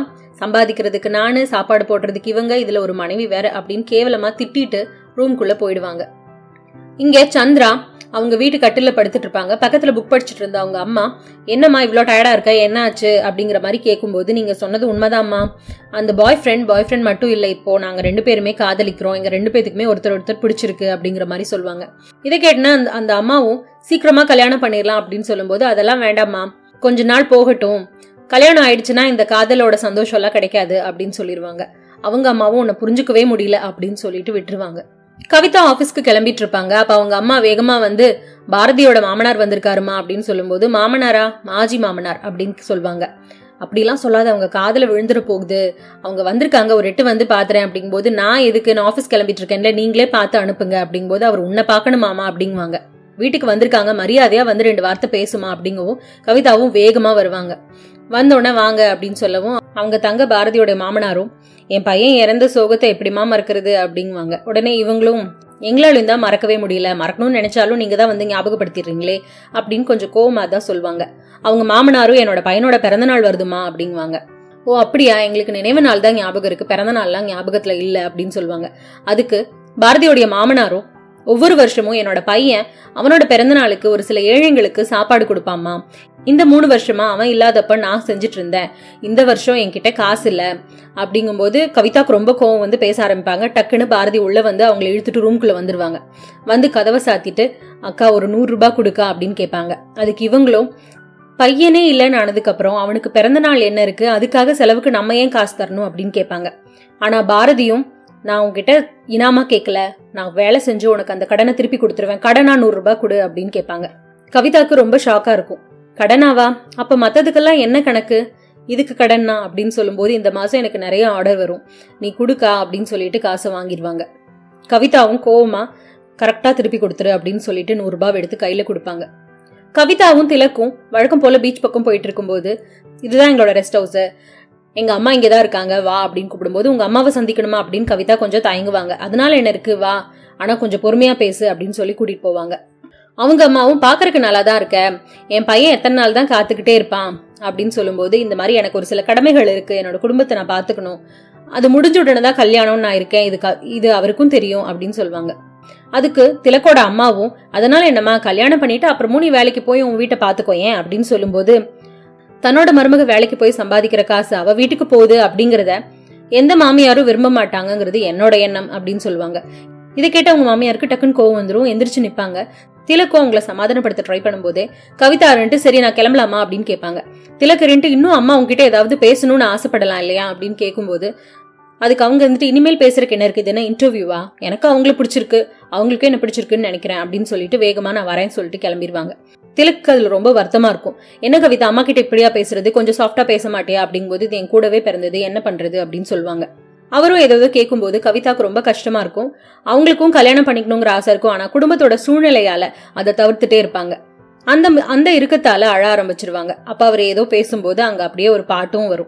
சம்பாதிக்கிறதுக்கு நானு சாப்பாடு போடுறதுக்கு இவங்க இதுல ஒரு மனைவி வேற அப்படின்னு கேவலமா திட்டிட்டு ரூம்குள்ள போயிடுவாங்க இங்க சந்திரா அவங்க வீட்டு கட்டில படுத்துட்டு இருப்பாங்க பக்கத்துல புக் படிச்சுட்டு இருந்த அவங்க அம்மா என்னம்மா இவ்வளோ டயர்டா இருக்க என்ன ஆச்சு அப்படிங்கிற மாதிரி கேட்கும்போது நீங்க சொன்னது உண்மைதாம்மா அந்த பாய் ஃப்ரெண்ட் பாய் ஃப்ரெண்ட் மட்டும் இல்லை இப்போ நாங்க ரெண்டு பேருமே காதலிக்கிறோம் எங்க ரெண்டு பேத்துக்குமே ஒருத்தர் ஒருத்தர் பிடிச்சிருக்கு அப்படிங்கிற மாதிரி சொல்லுவாங்க இதை கேட்டுனா அந்த அந்த அம்மாவும் சீக்கிரமா கல்யாணம் பண்ணிடலாம் அப்படின்னு சொல்லும்போது அதெல்லாம் வேண்டாம்மா கொஞ்ச நாள் போகட்டும் கல்யாணம் ஆயிடுச்சுன்னா இந்த காதலோட சந்தோஷம் எல்லாம் கிடைக்காது அப்படின்னு சொல்லிடுவாங்க அவங்க அம்மாவும் உன்னை புரிஞ்சுக்கவே முடியல அப்படின்னு சொல்லிட்டு விட்டுருவாங்க கவிதா ஆபீஸ்க்கு கிளம்பிட்டு இருப்பாங்க அப்ப அவங்க அம்மா வேகமா வந்து பாரதியோட மாமனார் வந்திருக்காருமா அப்படின்னு சொல்லும்போது மாமனாரா மாஜி மாமனார் அப்படின்னு சொல்லுவாங்க அப்படிலாம் சொல்லாத அவங்க காதுல விழுந்துட போகுது அவங்க வந்திருக்காங்க ஒரு எட்டு வந்து பாத்துறேன் அப்படிங்கும்போது நான் எதுக்கு நான் ஆஃபீஸ் கிளம்பிட்டு இருக்கேன்ல நீங்களே பார்த்து அனுப்புங்க அப்படிங்கும்போது அவர் உன்னை பார்க்கணுமாமா அப்படிங்குவாங்க வீட்டுக்கு வந்திருக்காங்க மரியாதையா வந்து ரெண்டு வார்த்தை பேசுமா அப்படிங்கவும் கவிதாவும் வேகமா வருவாங்க வந்தோடனே வாங்க அப்படின்னு சொல்லவும் அவங்க தங்க பாரதியோட மாமனாரும் என் பையன் இறந்த சோகத்தை எப்படிமா மறக்கிறது அப்படிங்குவாங்க உடனே இவங்களும் எங்களாலும் தான் மறக்கவே முடியல மறக்கணும்னு நினைச்சாலும் நீங்க தான் வந்து ஞாபகப்படுத்திடுறீங்களே அப்படின்னு கொஞ்சம் கோவமா தான் சொல்லுவாங்க அவங்க மாமனாரும் என்னோட பையனோட பிறந்த நாள் வருதுமா அப்படிங்குவாங்க ஓ அப்படியா எங்களுக்கு நினைவு நாள் தான் ஞாபகம் இருக்கு பிறந்த நாள்லாம் ஞாபகத்துல இல்ல அப்படின்னு சொல்லுவாங்க அதுக்கு பாரதியோடைய மாமனாரும் ஒவ்வொரு வருஷமும் என்னோட பையன் அவனோட பிறந்த நாளுக்கு ஒரு சில ஏழைங்களுக்கு சாப்பாடு கொடுப்பாம்மா இந்த மூணு வருஷமா அவன் இல்லாதப்ப நான் செஞ்சுட்டு இருந்தேன் இந்த வருஷம் என்கிட்ட காசு இல்ல அப்படிங்கும்போது கவிதாக்கு ரொம்ப கோவம் வந்து பேச ஆரம்பிப்பாங்க டக்குன்னு பாரதி உள்ள வந்து அவங்கள இழுத்துட்டு ரூம்குள்ள வந்துருவாங்க வந்து கதவை சாத்திட்டு அக்கா ஒரு நூறு ரூபாய் கொடுக்கா அப்படின்னு கேட்பாங்க அதுக்கு இவங்களும் பையனே இல்லைன்னு ஆனதுக்கு அப்புறம் அவனுக்கு பிறந்த நாள் என்ன இருக்கு அதுக்காக செலவுக்கு நம்ம ஏன் காசு தரணும் அப்படின்னு கேட்பாங்க ஆனா பாரதியும் நான் உங்ககிட்ட இனாமா கேட்கல நான் வேலை செஞ்சு உனக்கு அந்த கடனை திருப்பி கொடுத்துருவேன் கடனா நூறு ரூபாய் கொடு அப்படின்னு கேட்பாங்க கவிதாக்கு ரொம்ப ஷாக்கா இருக்கும் கடனாவா அப்ப மத்ததுக்கெல்லாம் என்ன கணக்கு இதுக்கு கடன்னா அப்படின்னு சொல்லும்போது இந்த மாசம் எனக்கு நிறைய ஆர்டர் வரும் நீ கொடுக்கா அப்படின்னு சொல்லிட்டு காசை வாங்கிடுவாங்க கவிதாவும் கோவமா கரெக்டா திருப்பி கொடுத்துரு அப்படின்னு சொல்லிட்டு நூறு ரூபாய் எடுத்து கையில கொடுப்பாங்க கவிதாவும் திலக்கும் வழக்கம் போல பீச் பக்கம் போயிட்டு இருக்கும்போது இதுதான் எங்களோட ரெஸ்ட் ஹவுஸ் எங்க அம்மா இங்கே தான் இருக்காங்க வா அப்படின்னு கூப்பிடும்போது உங்க அம்மாவை சந்திக்கணுமா அப்படின்னு கவிதா கொஞ்சம் தயங்குவாங்க அதனால என்ன இருக்கு வா ஆனா கொஞ்சம் பொறுமையா பேசு அப்படின்னு சொல்லி கூட்டிட்டு போவாங்க அவங்க அம்மாவும் பாக்குறதுக்கு நல்லா தான் இருக்க என் பையன் எத்தனை நாள் தான் காத்துக்கிட்டே இருப்பான் அப்படின்னு சொல்லும்போது இந்த மாதிரி எனக்கு ஒரு சில கடமைகள் இருக்கு என்னோட குடும்பத்தை நான் பாத்துக்கணும் அது முடிஞ்ச உடனே தான் கல்யாணம் நான் இருக்கேன் இது க- இது அவருக்கும் தெரியும் அப்படின்னு சொல்லுவாங்க அதுக்கு திலக்கோட அம்மாவும் அதனால என்னம்மா கல்யாணம் பண்ணிட்டு அப்புறமும் நீ வேலைக்கு போய் உன் வீட்டை பாத்துக்கோ ஏன் அப்படின்னு சொல்லும்போது தன்னோட மருமக வேலைக்கு போய் சம்பாதிக்கிற காசு அவ வீட்டுக்கு போகுது அப்படிங்கறத எந்த மாமியாரும் விரும்ப மாட்டாங்கங்கிறது என்னோட எண்ணம் அப்படின்னு சொல்லுவாங்க இதை கேட்ட அவங்க மாமியாருக்கு டக்குன்னு கோவம் வந்துரும் எந்திரிச்சு நிப்பாங்க திலக்கும் அவங்கள சமாதானப்படுத்த ட்ரை பண்ணும்போதே கவிதா ரெண்டு சரி நான் கிளம்பலாமா அப்படின்னு கேட்பாங்க திலக்கு ரெண்டு இன்னும் அம்மா உங்ககிட்ட ஏதாவது பேசணும்னு ஆசைப்படலாம் இல்லையா அப்படின்னு கேட்கும்போது அதுக்கு அவங்க வந்துட்டு இனிமேல் பேசுறதுக்கு என்ன இருக்கு இது என்ன இன்டர்வியூவா எனக்கு அவங்கள பிடிச்சிருக்கு அவங்களுக்கும் என்ன பிடிச்சிருக்குன்னு நினைக்கிறேன் அப்படின்னு சொல்லிட்டு வேகமா நான் வரேன்னு சொல்லிட்டு கிளம்பிடுவாங்க திலக்கு அதுல ரொம்ப வருத்தமா இருக்கும் என்ன கவிதா அம்மா கிட்ட இப்படியா பேசுறது கொஞ்சம் சாஃப்டா பேச மாட்டியா அப்படிங்கும்போது இது என் கூடவே பிறந்தது என்ன பண்றது அப்படின்னு சொல்லுவாங்க அவரும் ஏதாவது கேட்கும்போது கவிதாக்கு ரொம்ப கஷ்டமா இருக்கும் அவங்களுக்கும் கல்யாணம் பண்ணிக்கணுங்கிற ஆசை இருக்கும் ஆனா குடும்பத்தோட சூழ்நிலையால அதை தவிர்த்துட்டே இருப்பாங்க அந்த அந்த இறுக்கத்தால அழ ஆரம்பிச்சிருவாங்க அப்ப அவர் ஏதோ பேசும்போது அங்க அப்படியே ஒரு பாட்டும் வரும்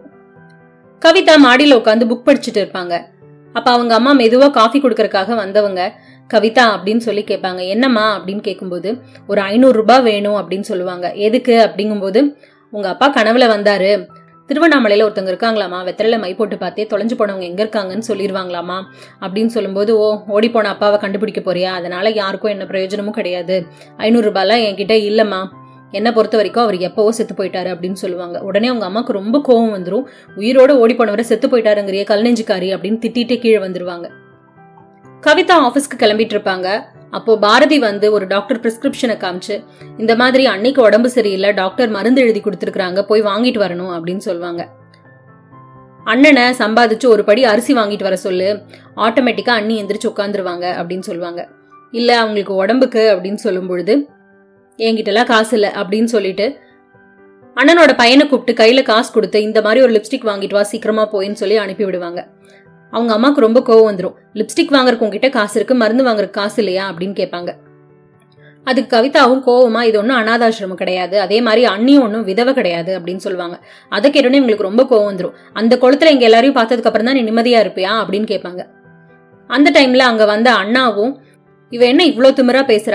கவிதா மாடியில உட்காந்து புக் படிச்சுட்டு இருப்பாங்க அப்ப அவங்க அம்மா மெதுவா காஃபி கொடுக்கறதுக்காக வந்தவங்க கவிதா அப்படின்னு சொல்லி கேட்பாங்க என்னம்மா அப்படின்னு கேட்கும்போது ஒரு ஐநூறு ரூபாய் வேணும் அப்படின்னு சொல்லுவாங்க எதுக்கு அப்படிங்கும்போது உங்க அப்பா கனவுல வந்தாரு திருவண்ணாமலையில ஒருத்தவங்க இருக்காங்களாமா வெத்தலையில மை போட்டு பார்த்தே தொலைஞ்சு போனவங்க எங்க இருக்காங்கன்னு சொல்லிடுவாங்களாமா அப்படின்னு சொல்லும்போது ஓ ஓடி போன அப்பாவை கண்டுபிடிக்க போறியா அதனால யாருக்கும் என்ன பிரயோஜனமும் கிடையாது ஐநூறு ரூபாய்லாம் என்கிட்ட இல்லம்மா என்னை பொறுத்த வரைக்கும் அவர் எப்பவோ செத்து போயிட்டாரு அப்படின்னு சொல்லுவாங்க உடனே அவங்க அம்மாவுக்கு ரொம்ப கோவம் வந்துரும் உயிரோட ஓடி போனவரை செத்து போயிட்டாருங்கிறிய கல் நெஞ்சுக்காரி அப்படின்னு திட்டிட்டு கீழே வந்துருவாங்க கவிதா ஆபீஸ்க்கு கிளம்பிட்டு இருப்பாங்க அப்போ பாரதி வந்து ஒரு டாக்டர் பிரிஸ்கிரிப்ஷனை காமிச்சு இந்த மாதிரி அன்னைக்கு உடம்பு சரியில்லை டாக்டர் மருந்து எழுதி கொடுத்துருக்காங்க போய் வாங்கிட்டு வரணும் அப்படின்னு சொல்லுவாங்க அண்ணனை சம்பாதிச்சு ஒரு படி அரிசி வாங்கிட்டு வர சொல்லு ஆட்டோமேட்டிக்கா அண்ணி எந்திரிச்சு உட்காந்துருவாங்க அப்படின்னு சொல்லுவாங்க இல்ல அவங்களுக்கு உடம்புக்கு அப்படின்னு சொல்லும் பொழுது என்கிட்டலாம் காசு இல்லை அப்படின்னு சொல்லிட்டு அண்ணனோட பையனை கூப்பிட்டு கையில காசு கொடுத்து இந்த மாதிரி ஒரு லிப்ஸ்டிக் வாங்கிட்டு வா சீக்கிரமா போயின்னு சொல்லி அனுப்பி விடுவாங்க அவங்க அம்மாவுக்கு ரொம்ப கோவம் வந்துடும் லிப்ஸ்டிக் வாங்குறதுக்கு உங்ககிட்ட காசு இருக்கு மருந்து வாங்குறதுக்கு காசு இல்லையா அப்படின்னு கேட்பாங்க அதுக்கு கவிதாவும் கோவமா இது ஒன்றும் அனாதாசிரமம் கிடையாது அதே மாதிரி அண்ணியும் ஒன்றும் விதவை கிடையாது அப்படின்னு சொல்லுவாங்க அதை கேட்டோன்னே இவங்களுக்கு ரொம்ப கோவம் வந்துடும் அந்த குளத்துல இங்க எல்லாரையும் பார்த்ததுக்கு அப்புறம் தான் நீ நிம்மதியா இருப்பியா அப்படின்னு கேட்பாங்க அந்த டைம்ல அங்க வந்த அண்ணாவும் இவ என்ன இவ்ளோ திமிரா பேசுறா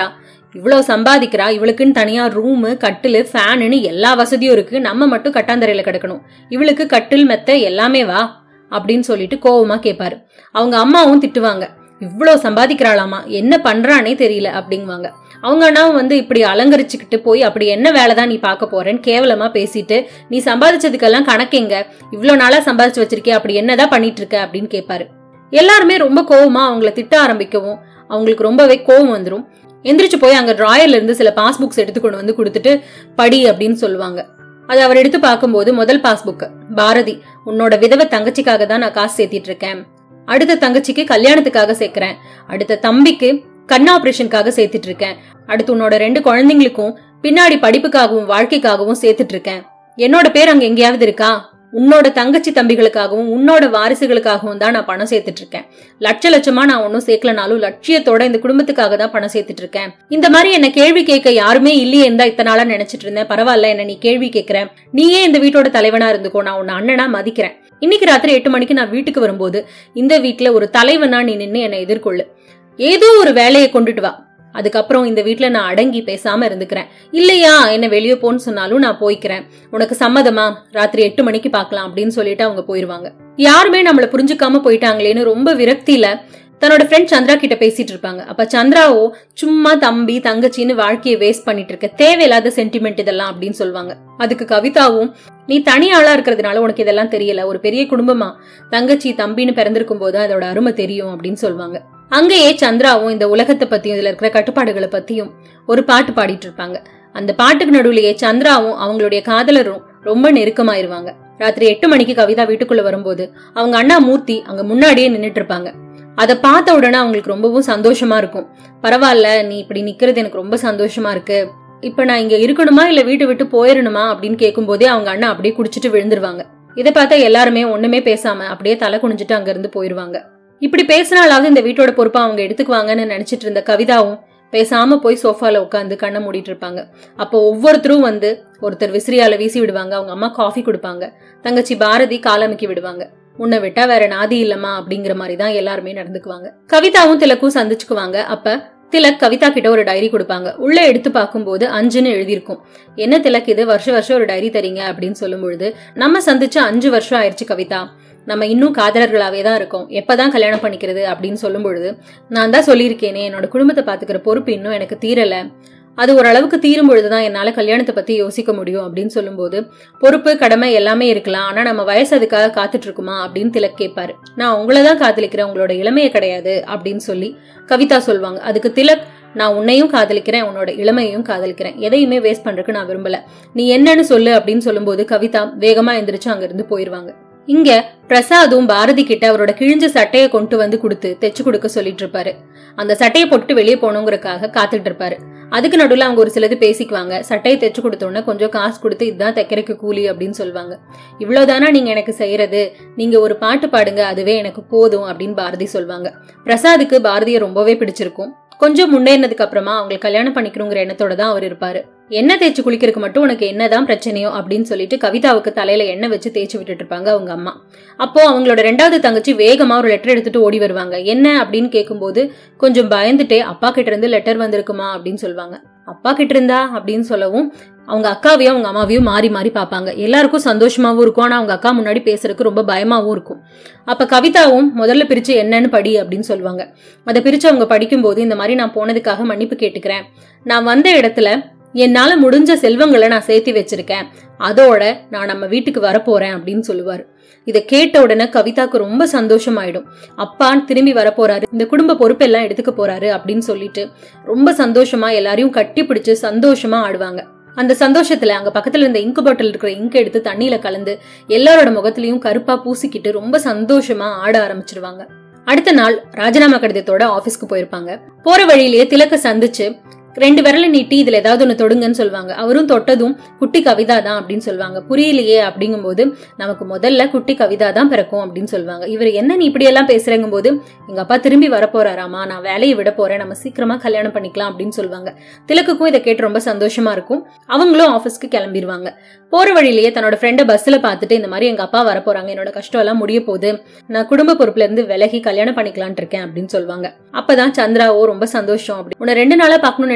இவ்வளவு சம்பாதிக்கிறா இவளுக்குன்னு தனியா ரூமு கட்டிலு ஃபேனுன்னு எல்லா வசதியும் இருக்கு நம்ம மட்டும் கட்டாந்தரையில கிடக்கணும் இவளுக்கு கட்டில் மெத்த எல்லாமே வா அப்படின்னு சொல்லிட்டு கோவமா கேட்பாரு அவங்க அம்மாவும் திட்டுவாங்க இவ்வளோ சம்பாதிக்கிறாளாமா என்ன பண்றானே தெரியல அப்படிங்குவாங்க அவங்க அண்ணாவும் வந்து இப்படி அலங்கரிச்சுக்கிட்டு போய் அப்படி என்ன வேலை தான் நீ பார்க்க போறேன்னு கேவலமா பேசிட்டு நீ சம்பாதிச்சதுக்கெல்லாம் கணக்கெங்க இவ்வளோ நாளா சம்பாதிச்சு வச்சிருக்கே அப்படி என்னதான் பண்ணிட்டு இருக்க அப்படின்னு கேட்பாரு எல்லாருமே ரொம்ப கோவமா அவங்கள திட்ட ஆரம்பிக்கவும் அவங்களுக்கு ரொம்பவே கோவம் வந்துடும் எந்திரிச்சு போய் அங்க டிராயர்ல இருந்து சில பாஸ்புக்ஸ் எடுத்து கொண்டு வந்து கொடுத்துட்டு படி அப்படின்னு சொல்லுவாங்க அது அவர் எடுத்து பார்க்கும்போது முதல் பாஸ்புக் பாரதி உன்னோட விதவை தங்கச்சிக்காக தான் நான் காசு சேர்த்திட்டு இருக்கேன் அடுத்த தங்கச்சிக்கு கல்யாணத்துக்காக சேர்க்கிறேன் அடுத்த தம்பிக்கு கண் ஆபரேஷனுக்காக சேர்த்துட்டு இருக்கேன் அடுத்து உன்னோட ரெண்டு குழந்தைங்களுக்கும் பின்னாடி படிப்புக்காகவும் வாழ்க்கைக்காகவும் சேர்த்துட்டு இருக்கேன் என்னோட பேர் அங்க எங்கேயாவது இருக்கா உன்னோட தங்கச்சி தம்பிகளுக்காகவும் உன்னோட வாரிசுகளுக்காகவும் தான் நான் பணம் சேர்த்துட்டு இருக்கேன் லட்ச லட்சமா நான் ஒன்னும் சேர்க்கலனாலும் லட்சியத்தோட இந்த குடும்பத்துக்காக தான் பணம் சேர்த்துட்டு இருக்கேன் இந்த மாதிரி என்ன கேள்வி கேட்க யாருமே இல்லையே இருந்தா இத்தனை நாளா நினைச்சிட்டு இருந்தேன் பரவாயில்ல என்ன நீ கேள்வி கேட்கிற நீயே இந்த வீட்டோட தலைவனா இருந்துக்கோ நான் உன்னை அண்ணனா மதிக்கிறேன் இன்னைக்கு ராத்திரி எட்டு மணிக்கு நான் வீட்டுக்கு வரும்போது இந்த வீட்டுல ஒரு தலைவனா நீ நின்னு என்னை எதிர்கொள்ளு ஏதோ ஒரு வேலையை கொண்டுட்டு வா அதுக்கப்புறம் இந்த வீட்ல நான் அடங்கி பேசாம இருந்துக்கிறேன் இல்லையா என்ன வெளியே போன்னு சொன்னாலும் நான் போய்க்கிறேன் உனக்கு சம்மதமா ராத்திரி எட்டு மணிக்கு பார்க்கலாம் அப்படின்னு சொல்லிட்டு அவங்க போயிருவாங்க யாருமே நம்மள புரிஞ்சுக்காம போயிட்டாங்களேன்னு ரொம்ப விரக்தியில தன்னோட ஃப்ரெண்ட் சந்திரா கிட்ட பேசிட்டு இருப்பாங்க அப்ப சந்திராவோ சும்மா தம்பி தங்கச்சின்னு வாழ்க்கையை வேஸ்ட் பண்ணிட்டு இருக்க தேவையில்லாத சென்டிமெண்ட் இதெல்லாம் அப்படின்னு சொல்லுவாங்க அதுக்கு கவிதாவும் நீ தனி ஆளா இருக்கிறதுனால உனக்கு இதெல்லாம் தெரியல ஒரு பெரிய குடும்பமா தங்கச்சி தம்பின்னு பிறந்திருக்கும் போது அதோட அருமை தெரியும் அப்படின்னு சொல்லுவாங்க அங்கேயே சந்திராவும் இந்த உலகத்தை பத்தியும் இதுல இருக்கிற கட்டுப்பாடுகளை பத்தியும் ஒரு பாட்டு பாடிட்டு இருப்பாங்க அந்த பாட்டுக்கு நடுவுலயே சந்திராவும் அவங்களுடைய காதலரும் ரொம்ப நெருக்கமாயிருவாங்க ராத்திரி எட்டு மணிக்கு கவிதா வீட்டுக்குள்ள வரும்போது அவங்க அண்ணா மூர்த்தி அங்க முன்னாடியே நின்னுட்டு இருப்பாங்க அதை பார்த்த உடனே அவங்களுக்கு ரொம்பவும் சந்தோஷமா இருக்கும் பரவாயில்ல நீ இப்படி நிக்கிறது எனக்கு ரொம்ப சந்தோஷமா இருக்கு இப்ப நான் இங்க இருக்கணுமா இல்ல வீட்டை விட்டு போயிடணுமா அப்படின்னு கேட்கும்போதே அவங்க அண்ணா அப்படியே குடிச்சிட்டு விழுந்துருவாங்க இதை பார்த்தா எல்லாருமே ஒண்ணுமே பேசாம அப்படியே தலை குனிஞ்சிட்டு அங்க இருந்து போயிருவாங்க இப்படி பேசினாலாவது இந்த வீட்டோட பொறுப்பை அவங்க எடுத்துக்குவாங்கன்னு நினைச்சிட்டு இருந்த கவிதாவும் பேசாம போய் சோஃபால உட்காந்து கண்ணை மூடிட்டு இருப்பாங்க அப்போ ஒவ்வொருத்தரும் வந்து ஒருத்தர் விசிறியால வீசி விடுவாங்க அவங்க அம்மா காஃபி கொடுப்பாங்க தங்கச்சி பாரதி காலமிக்கி விடுவாங்க உன்னை விட்டா வேற நாதி இல்லம்மா அப்படிங்கிற மாதிரி தான் எல்லாருமே நடந்துக்குவாங்க கவிதாவும் திலக்கும் சந்திச்சுக்குவாங்க அப்ப திலக் கவிதா கிட்ட ஒரு டைரி கொடுப்பாங்க உள்ள எடுத்து பார்க்கும்போது அஞ்சுன்னு எழுதியிருக்கும் என்ன திலக் இது வருஷ வருஷம் ஒரு டைரி தரீங்க அப்படின்னு சொல்லும் பொழுது நம்ம சந்திச்சு அஞ்சு வருஷம் ஆயிடுச்சு கவிதா நம்ம இன்னும் காதலர்களாவே தான் இருக்கோம் எப்பதான் கல்யாணம் பண்ணிக்கிறது அப்படின்னு சொல்லும் பொழுது நான் தான் சொல்லியிருக்கேனே என்னோட குடும்பத்தை பாத்துக்கிற பொறுப்பு இன்னும் எனக்கு தீரல அது ஓரளவுக்கு தீரும் பொழுதுதான் என்னால கல்யாணத்தை பத்தி யோசிக்க முடியும் அப்படின்னு சொல்லும்போது பொறுப்பு கடமை எல்லாமே இருக்கலாம் ஆனா நம்ம வயசு அதுக்காக காத்துட்டு இருக்குமா அப்படின்னு திலக் கேட்பாரு நான் உங்களை தான் காதலிக்கிறேன் உங்களோட இளமையை கிடையாது அப்படின்னு சொல்லி கவிதா சொல்லுவாங்க அதுக்கு திலக் நான் உன்னையும் காதலிக்கிறேன் உன்னோட இளமையையும் காதலிக்கிறேன் எதையுமே வேஸ்ட் பண்றதுக்கு நான் விரும்பல நீ என்னன்னு சொல்லு அப்படின்னு சொல்லும்போது கவிதா வேகமா எந்திரிச்சு அங்க இருந்து போயிருவாங்க இங்க பிரசாதும் பாரதி கிட்ட அவரோட கிழிஞ்ச சட்டையை கொண்டு வந்து கொடுத்து தைச்சு கொடுக்க சொல்லிட்டு இருப்பாரு அந்த சட்டையை போட்டு வெளியே போகணுங்கிறக்காக காத்துட்டு இருப்பாரு அதுக்கு நடுவில் அவங்க ஒரு சிலது பேசிக்குவாங்க சட்டையை தைச்சு கொடுத்தோன்னே கொஞ்சம் காசு கொடுத்து இதுதான் தைக்கிறதுக்கு கூலி அப்படின்னு சொல்லுவாங்க இவ்வளவுதானா நீங்க எனக்கு செய்யறது நீங்க ஒரு பாட்டு பாடுங்க அதுவே எனக்கு போதும் அப்படின்னு பாரதி சொல்லுவாங்க பிரசாதுக்கு பாரதியை ரொம்பவே பிடிச்சிருக்கும் கொஞ்சம் முன்னேறினதுக்கு அப்புறமா அவங்களுக்கு கல்யாணம் பண்ணிக்கணுங்கிற எண்ணத்தோட தான் அவர் இருப்பாரு எண்ணெய் தேய்ச்சி குளிக்கிறதுக்கு மட்டும் உனக்கு என்னதான் பிரச்சனையோ அப்படின்னு சொல்லிட்டு கவிதாவுக்கு தலையில எண்ணெய் வச்சு தேய்ச்சி விட்டுட்டு இருப்பாங்க அவங்க அம்மா அப்போ அவங்களோட ரெண்டாவது தங்கச்சி வேகமா ஒரு லெட்டர் எடுத்துட்டு ஓடி வருவாங்க என்ன அப்படின்னு கேட்கும்போது கொஞ்சம் பயந்துட்டே அப்பா கிட்ட இருந்து லெட்டர் வந்திருக்குமா அப்படின்னு சொல்லுவாங்க அப்பா கிட்ட இருந்தா அப்படின்னு சொல்லவும் அவங்க அக்காவையும் அவங்க அம்மாவையும் மாறி மாறி பார்ப்பாங்க எல்லாருக்கும் சந்தோஷமாவும் இருக்கும் ஆனா அவங்க அக்கா முன்னாடி பேசுறதுக்கு ரொம்ப பயமாவும் இருக்கும் அப்ப கவிதாவும் முதல்ல பிரிச்சு என்னன்னு படி அப்படின்னு சொல்லுவாங்க அதை பிரிச்சு அவங்க படிக்கும்போது இந்த மாதிரி நான் போனதுக்காக மன்னிப்பு கேட்டுக்கிறேன் நான் வந்த இடத்துல என்னால முடிஞ்ச செல்வங்களை நான் சேர்த்து வச்சிருக்கேன் அதோட நான் நம்ம வீட்டுக்கு வரப்போறேன் அப்படின்னு சொல்லுவாரு இதை கேட்ட உடனே கவிதாக்கு ரொம்ப சந்தோஷமாயிடும் அப்பா திரும்பி வரப்போறாரு இந்த குடும்ப பொறுப்பெல்லாம் எடுத்துக்க போறாரு அப்படின்னு சொல்லிட்டு ரொம்ப சந்தோஷமா எல்லாரையும் கட்டி பிடிச்சு சந்தோஷமா ஆடுவாங்க அந்த சந்தோஷத்துல அங்க பக்கத்துல இருந்த இங்கு பாட்டில் இருக்கிற இங்க் எடுத்து தண்ணியில கலந்து எல்லாரோட முகத்திலையும் கருப்பா பூசிக்கிட்டு ரொம்ப சந்தோஷமா ஆட ஆரம்பிச்சிருவாங்க அடுத்த நாள் ராஜினாமா கடிதத்தோட ஆபீஸ்க்கு போயிருப்பாங்க போற வழியிலேயே திலக்க சந்திச்சு ரெண்டு விரல நீட்டி இதுல ஏதாவது ஒண்ணு தொடுங்கன்னு சொல்லுவாங்க அவரும் தொட்டதும் குட்டி கவிதா தான் அப்படின்னு சொல்லுவாங்க புரியலையே அப்படிங்கும்போது நமக்கு முதல்ல குட்டி கவிதா தான் பிறக்கும் அப்படின்னு சொல்லுவாங்க இவர் என்ன நீ இப்படி எல்லாம் பேசுறங்கும் போது எங்க அப்பா திரும்பி வரப்போறாராமா நான் வேலையை விட போறேன் நம்ம சீக்கிரமா கல்யாணம் பண்ணிக்கலாம் அப்படின்னு சொல்லுவாங்க திலக்குக்கும் இதை கேட்டு ரொம்ப சந்தோஷமா இருக்கும் அவங்களும் ஆஃபீஸ்க்கு கிளம்பிடுவாங்க போற வழியிலேயே தன்னோட ஃப்ரெண்டை பஸ்ல பார்த்துட்டு இந்த மாதிரி எங்க அப்பா வரப்போறாங்க என்னோட கஷ்டம் எல்லாம் முடிய போகுது நான் குடும்ப பொறுப்புல இருந்து விலகி கல்யாணம் பண்ணிக்கலான் இருக்கேன் அப்படின்னு சொல்லுவாங்க அப்பதான் சந்திராவோ ரொம்ப சந்தோஷம் அப்படி உன்னை ரெண்டு நாளா பார்க்கணும்னு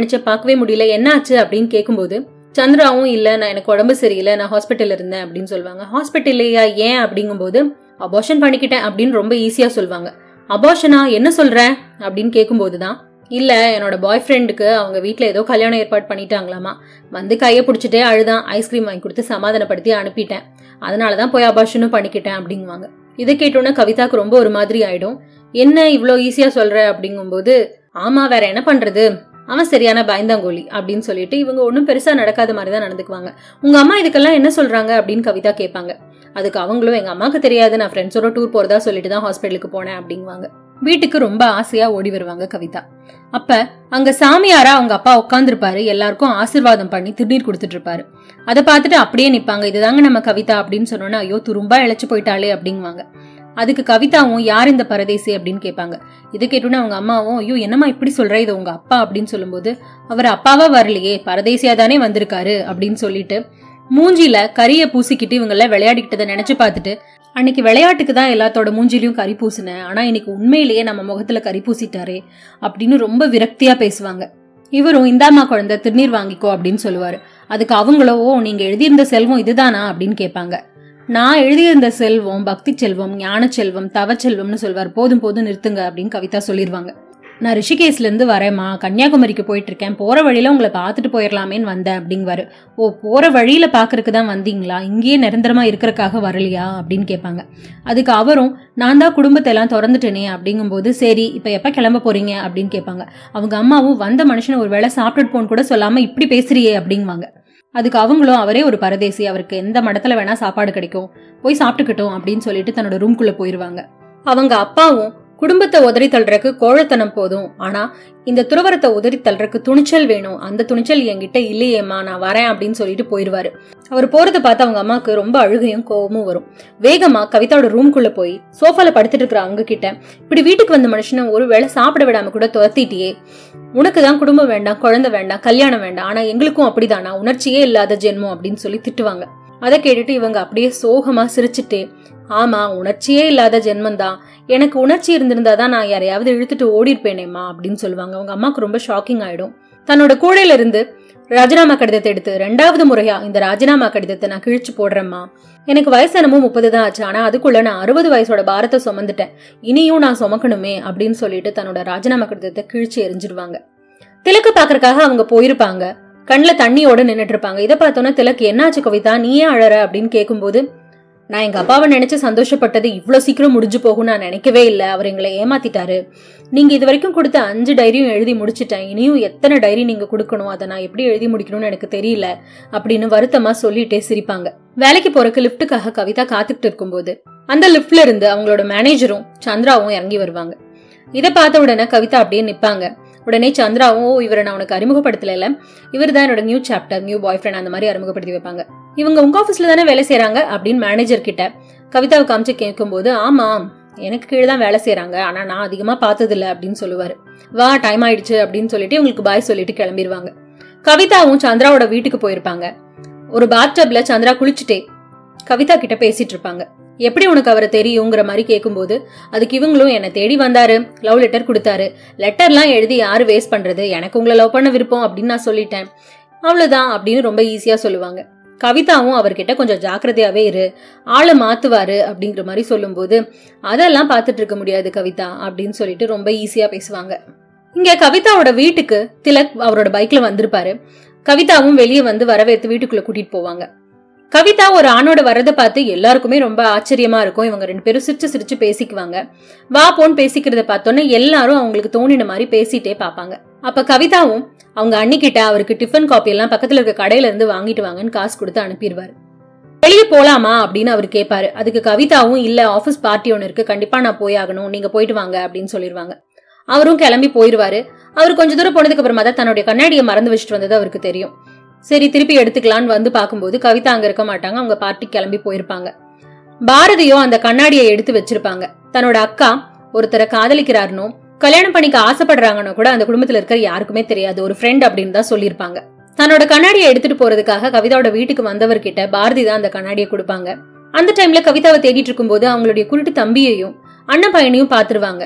நினைச்சேன் பார்க்கவே முடியல என்னாச்சு அப்படின்னு கேட்கும்போது சந்திராவும் இல்ல நான் எனக்கு உடம்பு சரியில்லை நான் ஹாஸ்பிட்டல்ல இருந்தேன் அப்படின்னு சொல்லுவாங்க ஹாஸ்பிட்டல்லையா ஏன் அப்படிங்கும்போது அபார்ஷன் பண்ணிக்கிட்டேன் அப்படின்னு ரொம்ப ஈஸியா சொல்லுவாங்க அபார்ஷனா என்ன சொல்ற அப்படின்னு கேட்கும்போது தான் இல்ல என்னோட பாய் ஃப்ரெண்டுக்கு அவங்க வீட்ல ஏதோ கல்யாணம் ஏற்பாடு பண்ணிட்டாங்களாமா வந்து கையை பிடிச்சிட்டே அழுதான் ஐஸ்கிரீம் வாங்கி கொடுத்து சமாதானப்படுத்தி அனுப்பிட்டேன் அதனாலதான் போய் அபார்ஷனும் பண்ணிக்கிட்டேன் அப்படிங்குவாங்க இதை கேட்டோன்னே கவிதாக்கு ரொம்ப ஒரு மாதிரி ஆயிடும் என்ன இவ்வளோ ஈஸியா சொல்ற அப்படிங்கும்போது ஆமா வேற என்ன பண்றது அவன் சரியான பயந்தாங்கோலி அப்படின்னு சொல்லிட்டு இவங்க ஒன்றும் பெருசா நடக்காத மாதிரி தான் நடந்துக்குவாங்க உங்க அம்மா இதுக்கெல்லாம் என்ன சொல்றாங்க அப்படின்னு கவிதா கேட்பாங்க அதுக்கு அவங்களும் எங்க அம்மாக்கு தெரியாது நான் ஃப்ரெண்ட்ஸோட டூர் போறதா சொல்லிட்டு தான் ஹாஸ்பிட்டலுக்கு போனேன் அப்படிங்குவாங்க வீட்டுக்கு ரொம்ப ஆசையா ஓடி வருவாங்க கவிதா அப்ப அங்க சாமியாரா அவங்க அப்பா உட்காந்துருப்பாரு எல்லாருக்கும் ஆசிர்வாதம் பண்ணி திருநீர் கொடுத்துட்டு இருப்பாரு அதை பார்த்துட்டு அப்படியே நிப்பாங்க இதுதாங்க நம்ம கவிதா அப்படின்னு சொன்னோன்னா ஐயோ துரும்பா இழைச்சு போயிட்டாளே அப்படிங்குவாங்க அதுக்கு கவிதாவும் யார் இந்த பரதேசி அப்படின்னு கேட்பாங்க இதை கேட்டோன்னே அவங்க அம்மாவும் ஐயோ என்னம்மா இப்படி சொல்ற இது உங்க அப்பா அப்படின்னு சொல்லும்போது அவர் அப்பாவா வரலையே பரதேசியா தானே வந்திருக்காரு அப்படின்னு சொல்லிட்டு மூஞ்சில கரிய பூசிக்கிட்டு இவங்கள விளையாடிக்கிட்டதை நினைச்சு பார்த்துட்டு அன்னைக்கு விளையாட்டுக்கு தான் எல்லாத்தோட மூஞ்சிலையும் கறி பூசினேன் ஆனா இன்னைக்கு உண்மையிலேயே நம்ம முகத்துல கறி பூசிட்டாரே அப்படின்னு ரொம்ப விரக்தியா பேசுவாங்க இவரும் இந்தாம்மா குழந்தை திருநீர் வாங்கிக்கோ அப்படின்னு சொல்லுவாரு அதுக்கு அவங்களோ "ஓ, நீங்க எழுதியிருந்த செல்வம் இதுதானா அப்படின்னு கேட்பாங்க நான் எழுதியிருந்த செல்வம் பக்தி செல்வம் ஞான செல்வம் தவ செல்வம்னு சொல்வார் போதும் போதும் நிறுத்துங்க அப்படின்னு கவிதா சொல்லிடுவாங்க நான் ரிஷிகேஷ்ல இருந்து வரேம்மா கன்னியாகுமரிக்கு போயிட்டு இருக்கேன் போற வழியில உங்களை பார்த்துட்டு போயிடலாமேன்னு வந்தேன் அப்படிங்குவாரு ஓ போற வழியில பாக்குறதுக்கு தான் வந்தீங்களா இங்கேயே நிரந்தரமா இருக்கிறக்காக வரலையா அப்படின்னு கேட்பாங்க அதுக்கு அவரும் நான் தான் குடும்பத்தை எல்லாம் திறந்துட்டேனே அப்படிங்கும்போது சரி இப்ப எப்ப கிளம்ப போறீங்க அப்படின்னு கேட்பாங்க அவங்க அம்மாவும் வந்த மனுஷனை ஒரு வேளை சாப்பிட்டுட்டு போன்னு கூட சொல்லாம இப்படி பேசுறியே அப்படிங்குவாங்க அதுக்கு அவங்களும் அவரே ஒரு பரதேசி அவருக்கு எந்த மடத்துல வேணா சாப்பாடு கிடைக்கும் போய் சாப்பிட்டுக்கட்டும் அப்படின்னு சொல்லிட்டு தன்னோட ரூம்குள்ள போயிருவாங்க அவங்க அப்பாவும் குடும்பத்தை உதறி தள்ளுறக்கு கோழத்தனம் போதும் ஆனா இந்த துறவரத்தை உதறி தள்ளுறக்கு துணிச்சல் வேணும் அந்த துணிச்சல் என்கிட்ட இல்லையேம்மா நான் வரேன் அப்படின்னு சொல்லிட்டு போயிருவாரு அவர் போறதை பார்த்து அவங்க அம்மாவுக்கு ரொம்ப அழுகையும் கோவமும் வரும் வேகமா கவிதாவோட ரூம்குள்ள போய் சோஃபால படுத்துட்டு இருக்கிற அவங்க கிட்ட இப்படி வீட்டுக்கு வந்த மனுஷனை ஒரு வேளை சாப்பிட விடாம கூட துரத்திட்டியே உனக்கு தான் குடும்பம் வேண்டாம் குழந்தை வேண்டாம் கல்யாணம் வேண்டாம் ஆனா எங்களுக்கும் அப்படிதானா உணர்ச்சியே இல்லாத ஜென்மம் அப்படின்னு சொல்லி திட்டுவாங்க அதை கேட்டுட்டு இவங்க அப்படியே சோகமா சிரிச்சுட்டே ஆமா உணர்ச்சியே இல்லாத ஜென்மந்தான் எனக்கு உணர்ச்சி இருந்திருந்தா தான் நான் யாரையாவது இழுத்துட்டு ஓடி இருப்பேனேம்மா அப்படின்னு சொல்லுவாங்க அவங்க அம்மாவுக்கு ரொம்ப ஷாக்கிங் ஆயிடும் தன்னோட கூடையில இருந்து ராஜினாமா கடிதத்தை எடுத்து ரெண்டாவது முறையா இந்த ராஜினாமா கடிதத்தை நான் கிழிச்சு போடுறேம்மா எனக்கு வயசு என்னமோ முப்பது தான் ஆச்சு ஆனா அதுக்குள்ள நான் அறுபது வயசோட பாரத்தை சுமந்துட்டேன் இனியும் நான் சுமக்கணுமே அப்படின்னு சொல்லிட்டு தன்னோட ராஜினாமா கடிதத்தை கிழிச்சு எரிஞ்சிருவாங்க திலக்கு பாக்குறதுக்காக அவங்க போயிருப்பாங்க கண்ணுல தண்ணியோட நின்னுட்டு இருப்பாங்க இதை பார்த்தோன்னா திலக்கு என்னாச்சு கவிதா நீ ஏன் அழற அப்படின்னு கேட்கும்போது நான் எங்க அப்பாவை நினைச்சு சந்தோஷப்பட்டது இவ்வளோ சீக்கிரம் முடிஞ்சு போகும் நான் நினைக்கவே இல்லை அவர் எங்களை ஏமாத்திட்டாரு நீங்க இது வரைக்கும் கொடுத்த அஞ்சு டைரியும் எழுதி முடிச்சிட்டேன் இனியும் எத்தனை டைரி நீங்க கொடுக்கணும் அதை நான் எப்படி எழுதி முடிக்கணும்னு எனக்கு தெரியல அப்படின்னு வருத்தமா சொல்லிட்டே சிரிப்பாங்க வேலைக்கு போறக்கு லிஃப்ட்டுக்காக கவிதா காத்துக்கிட்டு இருக்கும்போது அந்த லிஃப்ட்ல இருந்து அவங்களோட மேனேஜரும் சந்திராவும் இறங்கி வருவாங்க இதை பார்த்த உடனே கவிதா அப்படியே நிப்பாங்க உடனே சந்திராவும் "ஓ, இவரை நான் உனக்கு அறிமுகப்படுத்தல இவர் தான் என்னோட new chapter new boyfriend அந்த மாதிரி அறிமுகப்படுத்தி வைப்பாங்க இவங்க உங்க ஆஃபீஸ்ல தானே வேலை செய்றாங்க அப்படின்னு மேனேஜர் கிட்ட கவிதாவை காமிச்சு கேட்கும்போது ஆமா எனக்கு கீழே தான் வேலை செய்றாங்க ஆனா நான் அதிகமா பார்த்ததில்ல அப்படின்னு சொல்லுவாரு வா டைம் ஆயிடுச்சு அப்படின்னு சொல்லிட்டு இவங்களுக்கு பாய் சொல்லிட்டு கிளம்பிடுவாங்க கவிதாவும் சந்திராவோட வீட்டுக்கு போயிருப்பாங்க ஒரு பாத்டப்ல சந்திரா குளிச்சுட்டே கவிதா கிட்ட பேசிட்டு இருப்பாங்க எப்படி உனக்கு அவரை தெரியுங்கிற மாதிரி கேட்கும்போது அதுக்கு இவங்களும் என்னை தேடி வந்தாரு லவ் லெட்டர் கொடுத்தாரு லெட்டர்லாம் எழுதி யாரு வேஸ்ட் பண்றது எனக்கு உங்களை லவ் பண்ண விருப்பம் அப்படின்னு நான் சொல்லிட்டேன் அவ்வளவுதான் அப்படின்னு ரொம்ப ஈஸியா சொல்லுவாங்க கவிதாவும் அவர்கிட்ட கொஞ்சம் ஜாக்கிரதையாவே இரு ஆளை மாத்துவாரு அப்படிங்கிற மாதிரி சொல்லும்போது அதெல்லாம் பார்த்துட்டு இருக்க முடியாது கவிதா அப்படின்னு சொல்லிட்டு ரொம்ப ஈஸியா பேசுவாங்க இங்க கவிதாவோட வீட்டுக்கு திலக் அவரோட பைக்ல வந்திருப்பாரு கவிதாவும் வெளியே வந்து வரவேற்று வீட்டுக்குள்ள கூட்டிட்டு போவாங்க கவிதா ஒரு ஆணோட வரதை பார்த்து எல்லாருக்குமே ரொம்ப ஆச்சரியமா இருக்கும் இவங்க ரெண்டு பேரும் சிரிச்சு சிரிச்சு பேசிக்குவாங்க வா போன்னு பேசிக்கிறத பார்த்தோன்னே எல்லாரும் அவங்களுக்கு தோணின மாதிரி பேசிட்டே பார்ப்பாங்க அப்ப கவிதாவும் அவங்க அண்ணிக்கிட்ட அவருக்கு டிஃபன் காப்பி எல்லாம் பக்கத்துல இருக்க கடையில இருந்து வாங்கிட்டு வாங்கன்னு காசு கொடுத்து அனுப்பிடுவாரு வெளியே போலாமா அப்படின்னு அவர் கேட்பாரு அதுக்கு கவிதாவும் இல்ல ஆபீஸ் பார்ட்டி ஒன்று இருக்கு கண்டிப்பா நான் போய் ஆகணும் நீங்க போயிட்டு வாங்க அப்படின்னு சொல்லிடுவாங்க அவரும் கிளம்பி போயிருவாரு அவர் கொஞ்ச தூரம் போனதுக்கு அப்புறமா தான் தன்னுடைய கண்ணாடியை மறந்து வச்சுட்டு வந்தது அவருக்கு தெரியும் சரி திருப்பி எடுத்துக்கலான்னு வந்து பார்க்கும்போது கவிதா அங்க இருக்க மாட்டாங்க அவங்க பார்ட்டி கிளம்பி போயிருப்பாங்க பாரதியும் அந்த கண்ணாடியை எடுத்து வச்சிருப்பாங்க தன்னோட அக்கா ஒருத்தரை காதலிக்கிறாருனோ கல்யாணம் பண்ணிக்க ஆசைப்படுறாங்கன்னு கூட அந்த குடும்பத்துல இருக்கிற யாருக்குமே தெரியாது ஒரு ஃப்ரெண்ட் அப்படின்னு தான் சொல்லியிருப்பாங்க தன்னோட கண்ணாடியை எடுத்துட்டு போறதுக்காக கவிதாவோட வீட்டுக்கு வந்தவர்கிட்ட பாரதி தான் அந்த கண்ணாடியை கொடுப்பாங்க அந்த டைம்ல கவிதாவை தேடிட்டு இருக்கும்போது அவங்களுடைய குருட்டு தம்பியையும் அண்ணன் பையனையும் பாத்துருவாங்க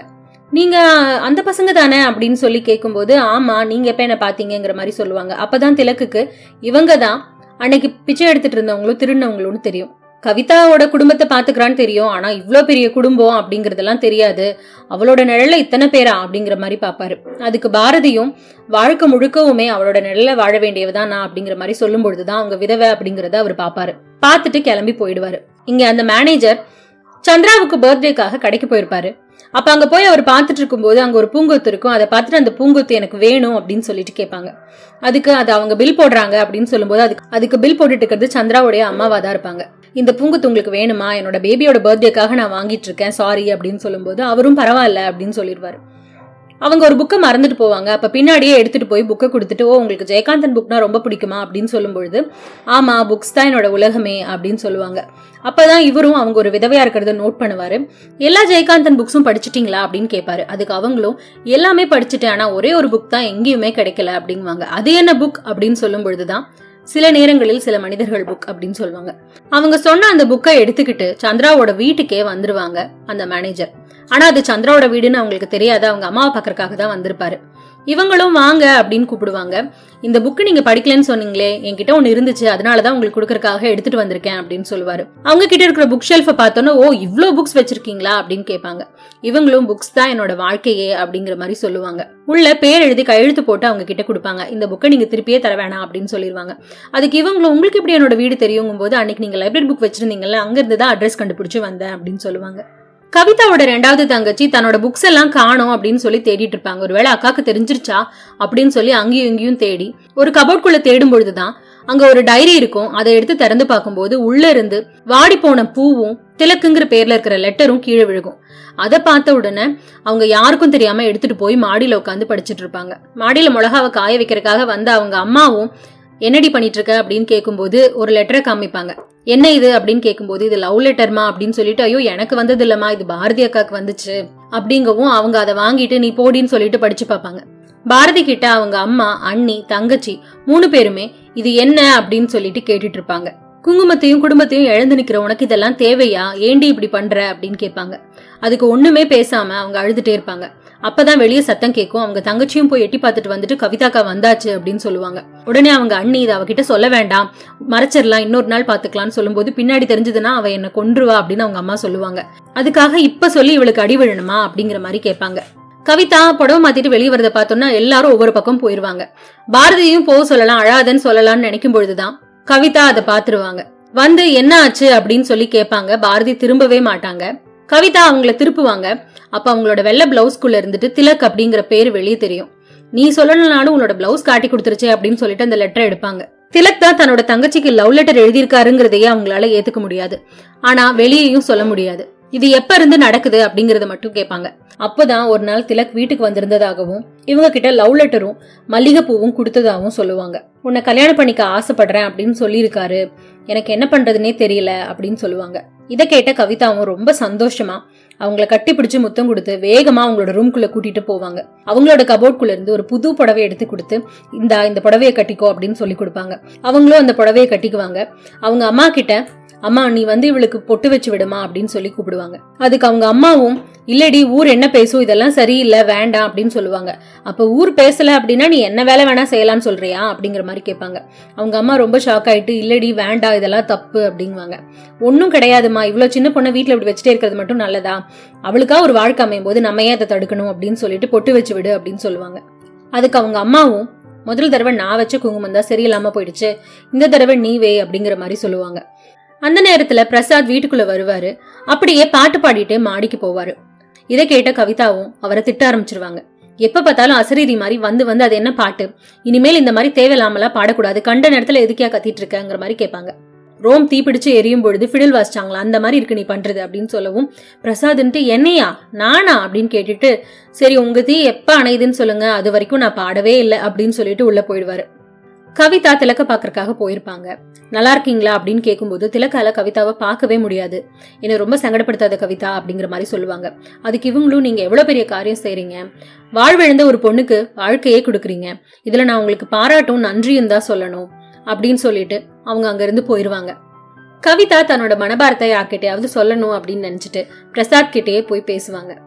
நீங்க அந்த பசங்க தானே அப்படின்னு சொல்லி கேட்கும்போது ஆமா நீங்க எப்ப என்ன பாத்தீங்கங்கிற மாதிரி சொல்லுவாங்க அப்பதான் திலக்குக்கு இவங்க தான் அன்னைக்கு பிச்சை எடுத்துட்டு இருந்தவங்களும் திருடினவங்களும் தெரியும் கவிதாவோட குடும்பத்தை பாத்துக்கிறான்னு தெரியும் ஆனா இவ்ளோ பெரிய குடும்பம் அப்படிங்கறதெல்லாம் தெரியாது அவளோட நிழல்ல இத்தனை பேரா அப்படிங்கிற மாதிரி பாப்பாரு அதுக்கு பாரதியும் வாழ்க்கை முழுக்கவுமே அவளோட நிழல்ல வாழ வேண்டியவதான் நான் அப்படிங்கிற மாதிரி சொல்லும் பொழுதுதான் அவங்க விதவை அப்படிங்கறத அவர் பாப்பாரு பார்த்துட்டு கிளம்பி போயிடுவாரு இங்க அந்த மேனேஜர் சந்திராவுக்கு பர்த்டேக்காக கடைக்கு போயிருப்பாரு அப்ப அங்க போய் அவர் பார்த்துட்டு இருக்கும்போது அங்க ஒரு பூங்கொத்து இருக்கும் அதை பார்த்துட்டு அந்த பூங்கொத்து எனக்கு வேணும் அப்படின்னு சொல்லிட்டு கேட்பாங்க அதுக்கு அது அவங்க பில் போடுறாங்க அப்படின்னு சொல்லும்போது அதுக்கு அதுக்கு பில் போட்டுட்டு இருக்கிறது சந்திராவுடைய அம்மாவா தான் இருப்பாங்க இந்த பூங்கொத்து உங்களுக்கு வேணுமா என்னோட பேபியோட பர்த்டேக்காக நான் வாங்கிட்டு இருக்கேன் சாரி அப்படின்னு சொல்லும்போது அவரும் பரவாயில்ல அப்படின்னு சொல்லிடுவாரு அவங்க ஒரு புக்கை மறந்துட்டு போவாங்க அப்ப பின்னாடியே எடுத்துட்டு போய் புக்கை கொடுத்துட்டு ஓ உங்களுக்கு ஜெயகாந்தன் புக்னா ரொம்ப பிடிக்குமா அப்படின்னு சொல்லும்பொழுது ஆமா புக்ஸ் தான் என்னோட உலகமே அப்படின்னு சொல்லுவாங்க அப்பதான் இவரும் அவங்க ஒரு விதவையா இருக்கிறத நோட் பண்ணுவாரு எல்லா ஜெயகாந்தன் புக்ஸும் படிச்சிட்டீங்களா அப்படின்னு கேட்பாரு அதுக்கு அவங்களும் எல்லாமே படிச்சுட்டேன் ஆனா ஒரே ஒரு புக் தான் எங்கேயுமே கிடைக்கல அப்படிங்குவாங்க அது என்ன புக் அப்படின்னு சொல்லும் பொழுதுதான் சில நேரங்களில் சில மனிதர்கள் புக் அப்படின்னு சொல்லுவாங்க அவங்க சொன்ன அந்த புக்கை எடுத்துக்கிட்டு சந்திராவோட வீட்டுக்கே வந்துருவாங்க அந்த மேனேஜர் ஆனா அது சந்திராவோட வீடுன்னு அவங்களுக்கு தெரியாது அவங்க அம்மாவை பாக்கறதுக்காக தான் வந்திருப்பாரு இவங்களும் வாங்க அப்படின்னு கூப்பிடுவாங்க இந்த புக்கு நீங்க படிக்கலன்னு சொன்னீங்களே என்கிட்ட ஒன்னு இருந்துச்சு அதனாலதான் உங்களுக்கு கொடுக்கறதுக்காக எடுத்துட்டு வந்திருக்கேன் அப்படின்னு சொல்லுவாரு அவங்க கிட்ட இருக்கிற புக் ஷெல்ஃபை பார்த்தோன்னா ஓ இவ்ளோ புக்ஸ் வச்சிருக்கீங்களா அப்படின்னு கேட்பாங்க இவங்களும் புக்ஸ் தான் என்னோட வாழ்க்கையே அப்படிங்கிற மாதிரி சொல்லுவாங்க உள்ள பேர் எழுதி கையெழுத்து போட்டு அவங்க கிட்ட கொடுப்பாங்க இந்த புக்கை நீங்க திருப்பியே தர வேணாம் அப்படின்னு சொல்லிடுவாங்க அதுக்கு இவங்களும் உங்களுக்கு எப்படி என்னோட வீடு தெரியுங்கும் போது அன்னைக்கு நீங்க லைப்ரரி புக் வச்சிருந்தீங்கல்ல அங்க இருந்து தான் அட்ரஸ் கண்டுபிடிச்சு வந்தேன் அப்படின்னு சொல்லுவாங்க கவிதாவோட ரெண்டாவது தங்கச்சி தன்னோட புக்ஸ் எல்லாம் காணோம் அப்படின்னு சொல்லி தேடிட்டு இருப்பாங்க ஒருவேளை அக்காக்கு தெரிஞ்சிருச்சா அப்படின்னு சொல்லி அங்கேயும் இங்கேயும் தேடி ஒரு கபோர்ட்குள்ள தேடும் பொழுதுதான் அங்க ஒரு டைரி இருக்கும் அதை எடுத்து திறந்து பார்க்கும்போது உள்ள இருந்து வாடி போன பூவும் திலக்குங்கிற பேர்ல இருக்கிற லெட்டரும் கீழே விழுகும் அதை பார்த்த உடனே அவங்க யாருக்கும் தெரியாம எடுத்துட்டு போய் மாடியில உட்காந்து படிச்சிட்டு இருப்பாங்க மாடியில மிளகாவை காய வைக்கிறதுக்காக வந்த அவங்க அம்மாவும் என்னடி பண்ணிட்டு இருக்க அப்படின்னு கேட்கும்போது ஒரு லெட்டரை காமிப்பாங்க என்ன இது அப்படின்னு கேட்கும்போது இது லவ் லெட்டர்மா அப்படின்னு சொல்லிட்டு ஐயோ எனக்கு வந்தது இல்லம்மா இது பாரதி அக்காக்கு வந்துச்சு அப்படிங்கவும் அவங்க அதை வாங்கிட்டு நீ போடின்னு சொல்லிட்டு படிச்சு பார்ப்பாங்க பாரதி கிட்ட அவங்க அம்மா அண்ணி தங்கச்சி மூணு பேருமே இது என்ன அப்படின்னு சொல்லிட்டு கேட்டுட்டு இருப்பாங்க குங்குமத்தையும் குடும்பத்தையும் இழந்து நிக்கிற உனக்கு இதெல்லாம் தேவையா ஏண்டி இப்படி பண்ற அப்படின்னு கேட்பாங்க அதுக்கு ஒண்ணுமே பேசாம அவங்க அழுதுட்டே இருப்பாங்க அப்பதான் வெளியே சத்தம் கேட்கும் அவங்க தங்கச்சியும் போய் எட்டி பார்த்துட்டு வந்துட்டு கவிதாக்கா வந்தாச்சு அப்படின்னு சொல்லுவாங்க உடனே அவங்க அண்ணி இதை அவகிட்ட சொல்ல வேண்டாம் மறைச்சிடலாம் இன்னொரு நாள் பாத்துக்கலாம்னு சொல்லும்போது பின்னாடி தெரிஞ்சதுன்னா அவ என்ன கொன்றுவா அப்படின்னு அவங்க அம்மா சொல்லுவாங்க அதுக்காக இப்ப சொல்லி இவளுக்கு அடி விழணுமா அப்படிங்கிற மாதிரி கேட்பாங்க கவிதா புடவை மாத்திட்டு வெளியே வரதை பார்த்தோம்னா எல்லாரும் ஒவ்வொரு பக்கம் போயிருவாங்க பாரதியும் போக சொல்லலாம் அழாதன்னு சொல்லலாம்னு நினைக்கும் பொழுதுதான் கவிதா அதை பாத்துருவாங்க வந்து என்ன ஆச்சு அப்படின்னு சொல்லி கேட்பாங்க பாரதி திரும்பவே மாட்டாங்க கவிதா அவங்கள திருப்புவாங்க அப்ப அவங்களோட வெள்ளை பிளவுஸ்குள்ள இருந்துட்டு திலக் அப்படிங்கிற பேர் வெளியே தெரியும் நீ சொல்லணும்னாலும் உன்னோட பிளவுஸ் காட்டி கொடுத்துருச்சு அப்படின்னு சொல்லிட்டு அந்த லெட்டர் எடுப்பாங்க திலக் தான் தன்னோட தங்கச்சிக்கு லவ் லெட்டர் எழுதியிருக்காருங்கிறதையே அவங்களால ஏத்துக்க முடியாது ஆனா வெளியேயும் சொல்ல முடியாது இது எப்ப இருந்து நடக்குது அப்படிங்கறத மட்டும் கேட்பாங்க அப்பதான் ஒரு நாள் திலக் வீட்டுக்கு வந்திருந்ததாகவும் இவங்க கிட்ட லவ் லெட்டரும் மல்லிகை பூவும் கொடுத்ததாகவும் சொல்லுவாங்க உன்னை கல்யாணம் பண்ணிக்க ஆசைப்படுறேன் அப்படின்னு சொல்லியிருக்காரு எனக்கு என்ன பண்றதுனே தெரியல அப்படின்னு சொல்லுவாங்க இதை கேட்ட கவிதாவும் ரொம்ப சந்தோஷமா அவங்கள கட்டி பிடிச்சு முத்தம் கொடுத்து வேகமா அவங்களோட ரூம்குள்ள கூட்டிட்டு போவாங்க அவங்களோட கபோர்ட்குள்ள இருந்து ஒரு புது புடவை எடுத்து கொடுத்து இந்த இந்த புடவையை கட்டிக்கோ அப்படின்னு சொல்லி கொடுப்பாங்க அவங்களும் அந்த புடவையை கட்டிக்குவாங்க அவங்க அம்மா கிட்ட அம்மா நீ வந்து இவளுக்கு பொட்டு வச்சு விடுமா அப்படின்னு சொல்லி கூப்பிடுவாங்க அதுக்கு அவங்க அம்மாவும் இல்லடி ஊர் என்ன பேசும் இதெல்லாம் சரியில்லை வேண்டாம் அப்படின்னு சொல்லுவாங்க அப்ப ஊர் பேசல அப்படின்னா நீ என்ன வேலை வேணா செய்யலாம்னு சொல்றியா அப்படிங்கிற மாதிரி கேட்பாங்க அவங்க அம்மா ரொம்ப ஷாக் ஆயிட்டு இல்லடி வேண்டாம் இதெல்லாம் தப்பு அப்படிங்குவாங்க ஒன்னும் கிடையாதுமா இவ்வளவு சின்ன பொண்ணை வீட்டுல இப்படி வச்சுட்டே இருக்கிறது மட்டும் நல்லதா அவளுக்கா ஒரு வாழ்க்கை அமையும் போது நம்ம ஏன் அதை தடுக்கணும் அப்படின்னு சொல்லிட்டு பொட்டு வச்சு விடு அப்படின்னு சொல்லுவாங்க அதுக்கு அவங்க அம்மாவும் முதல் தடவை நான் வச்ச குங்குமம் தான் சரியில்லாம போயிடுச்சு இந்த தடவை நீ வே அப்படிங்கிற மாதிரி சொல்லுவாங்க அந்த நேரத்துல பிரசாத் வீட்டுக்குள்ள வருவாரு அப்படியே பாட்டு பாடிட்டு மாடிக்கு போவாரு இதை கேட்ட கவிதாவும் அவரை திட்ட ஆரம்பிச்சிருவாங்க எப்ப பார்த்தாலும் அசரீரி மாதிரி வந்து வந்து அது என்ன பாட்டு இனிமேல் இந்த மாதிரி தேவையில்லாமலாம் பாடக்கூடாது கண்ட நேரத்துல எதுக்கியா கத்திட்டு இருக்கங்கிற மாதிரி கேட்பாங்க ரோம் தீப்பிடிச்சு எரியும் பொழுது ஃபிடில் வாசிச்சாங்களா அந்த மாதிரி இருக்கு நீ பண்றது அப்படின்னு சொல்லவும் பிரசாத்ன்ட்டு என்னையா நானா அப்படின்னு கேட்டுட்டு சரி உங்க தீ எப்ப அணையுதுன்னு சொல்லுங்க அது வரைக்கும் நான் பாடவே இல்லை அப்படின்னு சொல்லிட்டு உள்ள போயிடுவாரு கவிதா திலக்க பாக்குறதுக்காக போயிருப்பாங்க நல்லா இருக்கீங்களா அப்படின்னு கேட்கும்போது திலக்கால கவிதாவை பார்க்கவே முடியாது என்னை ரொம்ப சங்கடப்படுத்தாத கவிதா அப்படிங்கிற மாதிரி சொல்லுவாங்க அதுக்கு இவங்களும் நீங்க எவ்வளவு பெரிய காரியம் செய்றீங்க வாழ்விழந்த ஒரு பொண்ணுக்கு வாழ்க்கையே கொடுக்குறீங்க இதுல நான் உங்களுக்கு பாராட்டும் நன்றியும் தான் சொல்லணும் அப்படின்னு சொல்லிட்டு அவங்க அங்கிருந்து போயிருவாங்க கவிதா தன்னோட மனபாரத்தை யார்கிட்டயாவது சொல்லணும் அப்படின்னு நினைச்சிட்டு பிரசாத் கிட்டேயே போய் பேசுவாங்க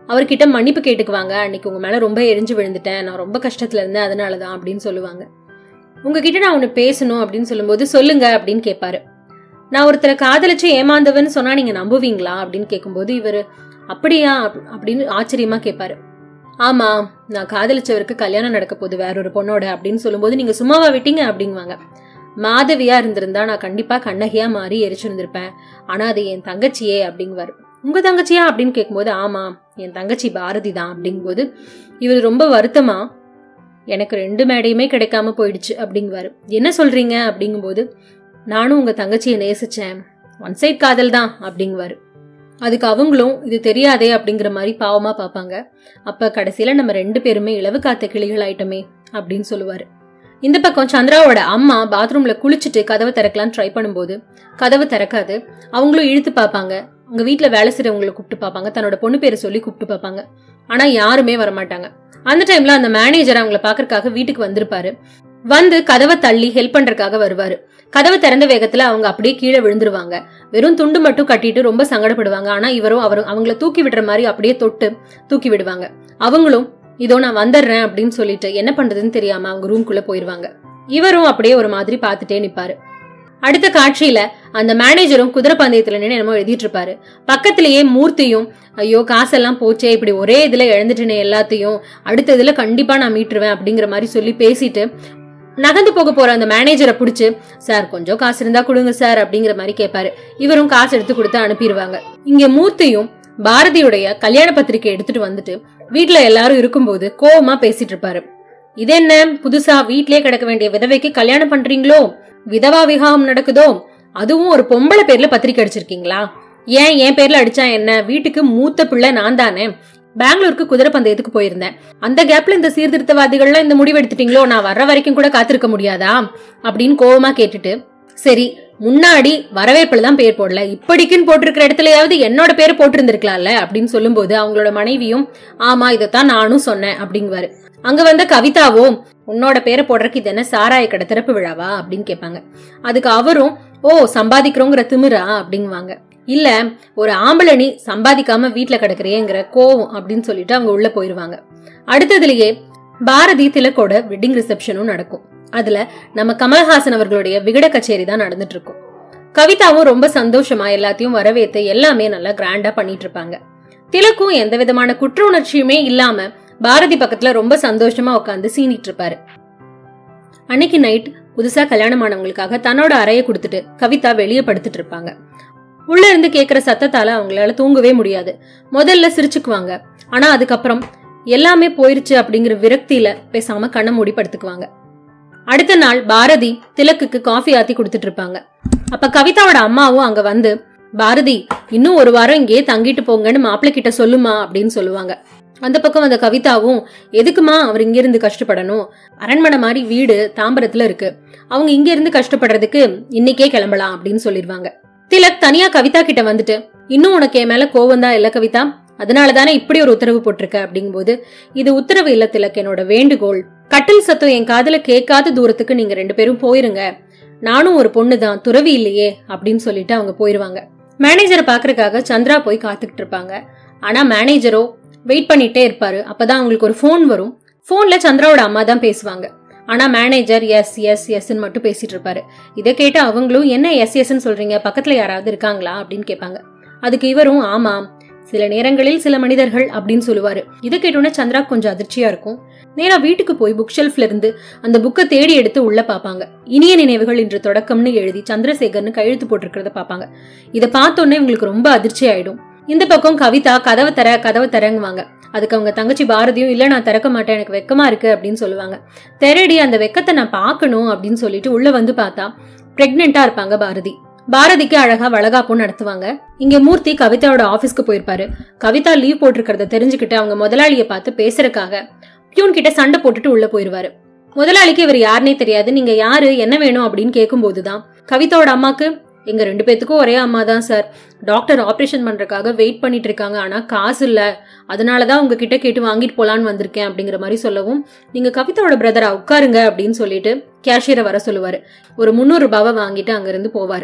அவர்கிட்ட மன்னிப்பு கேட்டுக்குவாங்க அன்னைக்கு உங்க மேல ரொம்ப எரிஞ்சு விழுந்துட்டேன் நான் ரொம்ப கஷ்டத்துல இருந்தேன் அதனாலதான் அப்படின்னு சொல்லுவாங்க உங்ககிட்ட நான் ஒண்ணு பேசணும் அப்படின்னு சொல்லும்போது சொல்லுங்க அப்படின்னு கேட்பாரு நான் ஒருத்தரை காதலிச்சு ஏமாந்தவன்னு சொன்னா நீங்க நம்புவீங்களா அப்படின்னு கேட்கும்போது இவரு அப்படியா அப்~ அப்படின்னு ஆச்சரியமா கேட்பாரு ஆமா நான் காதலிச்சவருக்கு கல்யாணம் நடக்க போகுது வேற ஒரு பொண்ணோட அப்படின்னு சொல்லும்போது நீங்க சும்மாவா விட்டீங்க அப்படிங்குவாங்க மாதவியா இருந்திருந்தா நான் கண்டிப்பா கண்ணகியா மாறி எரிச்சிருந்திருப்பேன் ஆனா அது என் தங்கச்சியே அப்படிங்குவாரு உங்க தங்கச்சியா அப்படின்னு கேட்கும்போது ஆமா என் தங்கச்சி பாரதி தான் அப்படிங்கும்போது இவர் ரொம்ப வருத்தமா எனக்கு ரெண்டு மேடையுமே கிடைக்காம போயிடுச்சு அப்படிங்குவாரு என்ன சொல்றீங்க அப்படிங்கும்போது நானும் உங்க தங்கச்சியை நேசிச்சேன் ஒன் சைட் காதல் தான் அப்படிங்குவாரு அதுக்கு அவங்களும் இது தெரியாதே அப்படிங்கிற மாதிரி பாவமா பார்ப்பாங்க அப்ப கடைசியில நம்ம ரெண்டு பேருமே இளவு காத்த கிளிகள் ஆயிட்டோமே அப்படின்னு சொல்லுவாரு இந்த பக்கம் சந்திராவோட அம்மா பாத்ரூம்ல குளிச்சுட்டு கதவை திறக்கலாம் ட்ரை பண்ணும்போது கதவு திறக்காது அவங்களும் இழுத்து பார்ப்பாங்க அவங்க வீட்ல வேலை செய்றவங்களை கூப்பிட்டு பார்ப்பாங்க தன்னோட பொண்ணு பேரை சொல்லி கூப்பிட்டு பார்ப்பாங்க ஆனா யாருமே வரமாட்டாங்க அந்த டைம்ல அந்த மேனேஜர் அவங்கள பாக்குறதுக்காக வீட்டுக்கு வந்திருப்பாரு வந்து கதவை தள்ளி ஹெல்ப் பண்றதுக்காக வருவாரு கதவை திறந்த வேகத்துல அவங்க அப்படியே கீழே விழுந்துருவாங்க வெறும் துண்டு மட்டும் கட்டிட்டு ரொம்ப சங்கடப்படுவாங்க ஆனா இவரும் அவரும் அவங்கள தூக்கி விடுற மாதிரி அப்படியே தொட்டு தூக்கி விடுவாங்க அவங்களும் இதோ நான் வந்துடுறேன் அப்படின்னு சொல்லிட்டு என்ன பண்றதுன்னு தெரியாம அவங்க ரூம்குள்ள போயிருவாங்க இவரும் அப்படியே ஒரு மாதிரி பார்த்துட்டே நிப்பாரு அடுத்த காட்சியில அந்த மேனேஜரும் குதிரை பந்தயத்துல நின்று என்னமோ எழுதிட்டு இருப்பாரு பக்கத்திலேயே மூர்த்தியும் ஐயோ காசெல்லாம் போச்சே இப்படி ஒரே இதுல இழந்துட்டேனே எல்லாத்தையும் அடுத்த இதுல கண்டிப்பா நான் மீட்டுருவேன் அப்படிங்கிற மாதிரி சொல்லி பேசிட்டு நகர்ந்து போக போற அந்த மேனேஜரை பிடிச்சு சார் கொஞ்சம் காசு இருந்தா கொடுங்க சார் அப்படிங்கிற மாதிரி கேட்பாரு இவரும் காசு எடுத்து கொடுத்து அனுப்பிடுவாங்க இங்க மூர்த்தியும் பாரதியுடைய கல்யாண பத்திரிக்கை எடுத்துட்டு வந்துட்டு வீட்ல எல்லாரும் இருக்கும்போது கோவமா பேசிட்டு இருப்பாரு இது என்ன புதுசா வீட்லயே கிடக்க வேண்டிய விதவைக்கு கல்யாணம் பண்றீங்களோ விதவா விவாகம் நடக்குதோ அதுவும் ஒரு பொம்பளை பேர்ல பத்திரிக்கை அடிச்சிருக்கீங்களா ஏன் என் பேர்ல அடிச்சா என்ன வீட்டுக்கு மூத்த பிள்ளை நான் தானே பெங்களூருக்கு குதிரை பந்தயத்துக்கு போயிருந்தேன் அந்த கேப்ல இந்த சீர்திருத்தவாதிகள்லாம் இந்த முடிவு எடுத்துட்டீங்களோ நான் வர்ற வரைக்கும் கூட காத்திருக்க முடியாதா அப்படின்னு கோவமா கேட்டுட்டு சரி முன்னாடி வரவேற்புல தான் பேர் போடல இப்படிக்குன்னு போட்டிருக்கிற இடத்துலயாவது என்னோட பேர் போட்டிருந்திருக்கலாம்ல அப்படின்னு சொல்லும்போது அவங்களோட மனைவியும் ஆமா இதைத்தான் நானும் சொன்னேன் அப்படிங்குவாரு அங்க வந்த கவிதாவோ உன்னோட பேரை போடுறதுக்கு இது என்ன சாராய கடை திறப்பு விழாவா அப்படின்னு கேட்பாங்க அதுக்கு அவரும் ஓ சம்பாதிக்கிறோங்கிற திமிரா அப்படிங்குவாங்க இல்ல ஒரு ஆம்பளனி சம்பாதிக்காம வீட்ல கிடக்குறேங்கிற கோவம் அப்படின்னு சொல்லிட்டு அவங்க உள்ள போயிருவாங்க அடுத்ததுலயே பாரதி திலக்கோட வெட்டிங் ரிசப்ஷனும் நடக்கும் அதுல நம்ம கமல்ஹாசன் அவர்களுடைய விகட கச்சேரி தான் நடந்துட்டு இருக்கும் கவிதாவும் ரொம்ப சந்தோஷமா எல்லாத்தையும் வரவேத்து எல்லாமே நல்லா கிராண்டா பண்ணிட்டு இருப்பாங்க திலக்கும் எந்த விதமான குற்ற உணர்ச்சியுமே இல்லாம பாரதி பக்கத்துல ரொம்ப சந்தோஷமா உட்காந்து சீனிட்டு இருப்பாரு அன்னைக்கு நைட் புதுசா கல்யாணமானவங்களுக்காக தன்னோட அறையை கொடுத்துட்டு கவிதா வெளியே படுத்துட்டு இருப்பாங்க உள்ள இருந்து கேக்குற சத்தத்தால அவங்களால தூங்கவே முடியாது முதல்ல சிரிச்சுக்குவாங்க ஆனா அதுக்கப்புறம் எல்லாமே போயிருச்சு அப்படிங்கிற விரக்தியில பேசாம கண்ணை மூடி படுத்துக்குவாங்க அடுத்த நாள் பாரதி திலக்குக்கு காஃபி ஆத்தி கொடுத்துட்டு இருப்பாங்க அப்ப கவிதாவோட அம்மாவும் அங்க வந்து பாரதி இன்னும் ஒரு வாரம் இங்கேயே தங்கிட்டு போங்கன்னு மாப்பிள்ளை கிட்ட சொல்லுமா அப்படின்னு சொல்லுவாங்க அந்த பக்கம் அந்த கவிதாவும் எதுக்குமா அவர் இங்க இருந்து கஷ்டப்படணும் அரண்மனை மாதிரி வீடு தாம்பரத்துல இருக்கு அவங்க இங்க இருந்து கஷ்டப்படுறதுக்கு இன்னைக்கே கிளம்பலாம் அப்படின்னு சொல்லிடுவாங்க திலக் தனியா கவிதா கிட்ட வந்துட்டு இன்னும் உனக்கு என் மேல கோவம் தான் இல்ல கவிதா அதனால தானே இப்படி ஒரு உத்தரவு போட்டிருக்க அப்படிங்கும்போது இது உத்தரவு இல்ல திலக் என்னோட வேண்டுகோள் கட்டில் சத்தம் என் காதுல கேட்காத தூரத்துக்கு நீங்க ரெண்டு பேரும் போயிருங்க நானும் ஒரு பொண்ணு தான் துறவி இல்லையே அப்படின்னு சொல்லிட்டு அவங்க போயிருவாங்க மேனேஜரை பாக்குறதுக்காக சந்திரா போய் காத்துக்கிட்டு இருப்பாங்க ஆனா மேனேஜரோ வெயிட் பண்ணிட்டே இருப்பாரு அப்பதான் அவங்களுக்கு ஒரு ஃபோன் வரும் ஃபோன்ல சந்திராவோட அம்மா தான் பேசுவாங்க ஆனா மேனேஜர் எஸ் எஸ் எஸ்ன்னு மட்டும் பேசிட்டு இருப்பாரு இதை கேட்டு அவங்களும் என்ன எஸ் எஸ்ன்னு சொல்றீங்க பக்கத்துல யாராவது இருக்காங்களா அப்படின்னு கேட்பாங்க அதுக்கு இவரும் ஆமாம் சில நேரங்களில் சில மனிதர்கள் அப்படின்னு சொல்லுவாரு இதை கேட்டோன்னே சந்திரா கொஞ்சம் அதிர்ச்சியா இருக்கும் நேரா வீட்டுக்கு போய் புக் ஷெல்ஃப்ல இருந்து அந்த புக்கை தேடி எடுத்து உள்ள பாப்பாங்க இனிய நினைவுகள் இன்று தொடக்கம்னு எழுதி சந்திரசேகர்னு கையெழுத்து போட்டிருக்கிறத பாப்பாங்க இதை பார்த்தோன்னே உங்களுக்கு ரொம்ப அதிர்ச்சி ஆயிடும் இந்த பக்கம் கவிதா கதவை தர கதவை தரங்குவாங்க அதுக்கு அவங்க தங்கச்சி பாரதியும் இல்ல நான் திறக்க மாட்டேன் எனக்கு வெக்கமா இருக்கு அப்படின்னு சொல்லுவாங்க திரடி அந்த வெக்கத்தை நான் பார்க்கணும் அப்படின்னு சொல்லிட்டு உள்ள வந்து பார்த்தா பிரெக்னெண்டா இருப்பாங்க பாரதி பாரதிக்கு அழகா வளகாப்பும் நடத்துவாங்க இங்க மூர்த்தி கவிதாவோட ஆபீஸ்க்கு போயிருப்பாரு கவிதா லீவ் போட்டிருக்கிறத தெரிஞ்சுக்கிட்டு அவங்க முதலாளிய பார்த்து பேசுறதுக்காக பியூன் கிட்ட சண்டை போட்டுட்டு உள்ள போயிருவாரு முதலாளிக்கு இவர் யாருனே தெரியாது நீங்க யாரு என்ன வேணும் அப்படின்னு கேட்கும்போதுதான் கவிதாவோட அம்மாக்கு எங்க ரெண்டு பேத்துக்கும் ஒரே அம்மா தான் சார் டாக்டர் ஆபரேஷன் பண்றதுக்காக வெயிட் பண்ணிட்டு இருக்காங்க ஆனா காசு இல்ல அதனாலதான் உங்ககிட்ட கேட்டு வாங்கிட்டு போலான்னு வந்திருக்கேன் அப்படிங்கிற மாதிரி சொல்லவும் நீங்க கவிதாவோட பிரதரா உட்காருங்க அப்படின்னு சொல்லிட்டு கேஷியரை வர சொல்லுவாரு ஒரு முந்நூறு ரூபாவை வாங்கிட்டு அங்கிருந்து போவாரு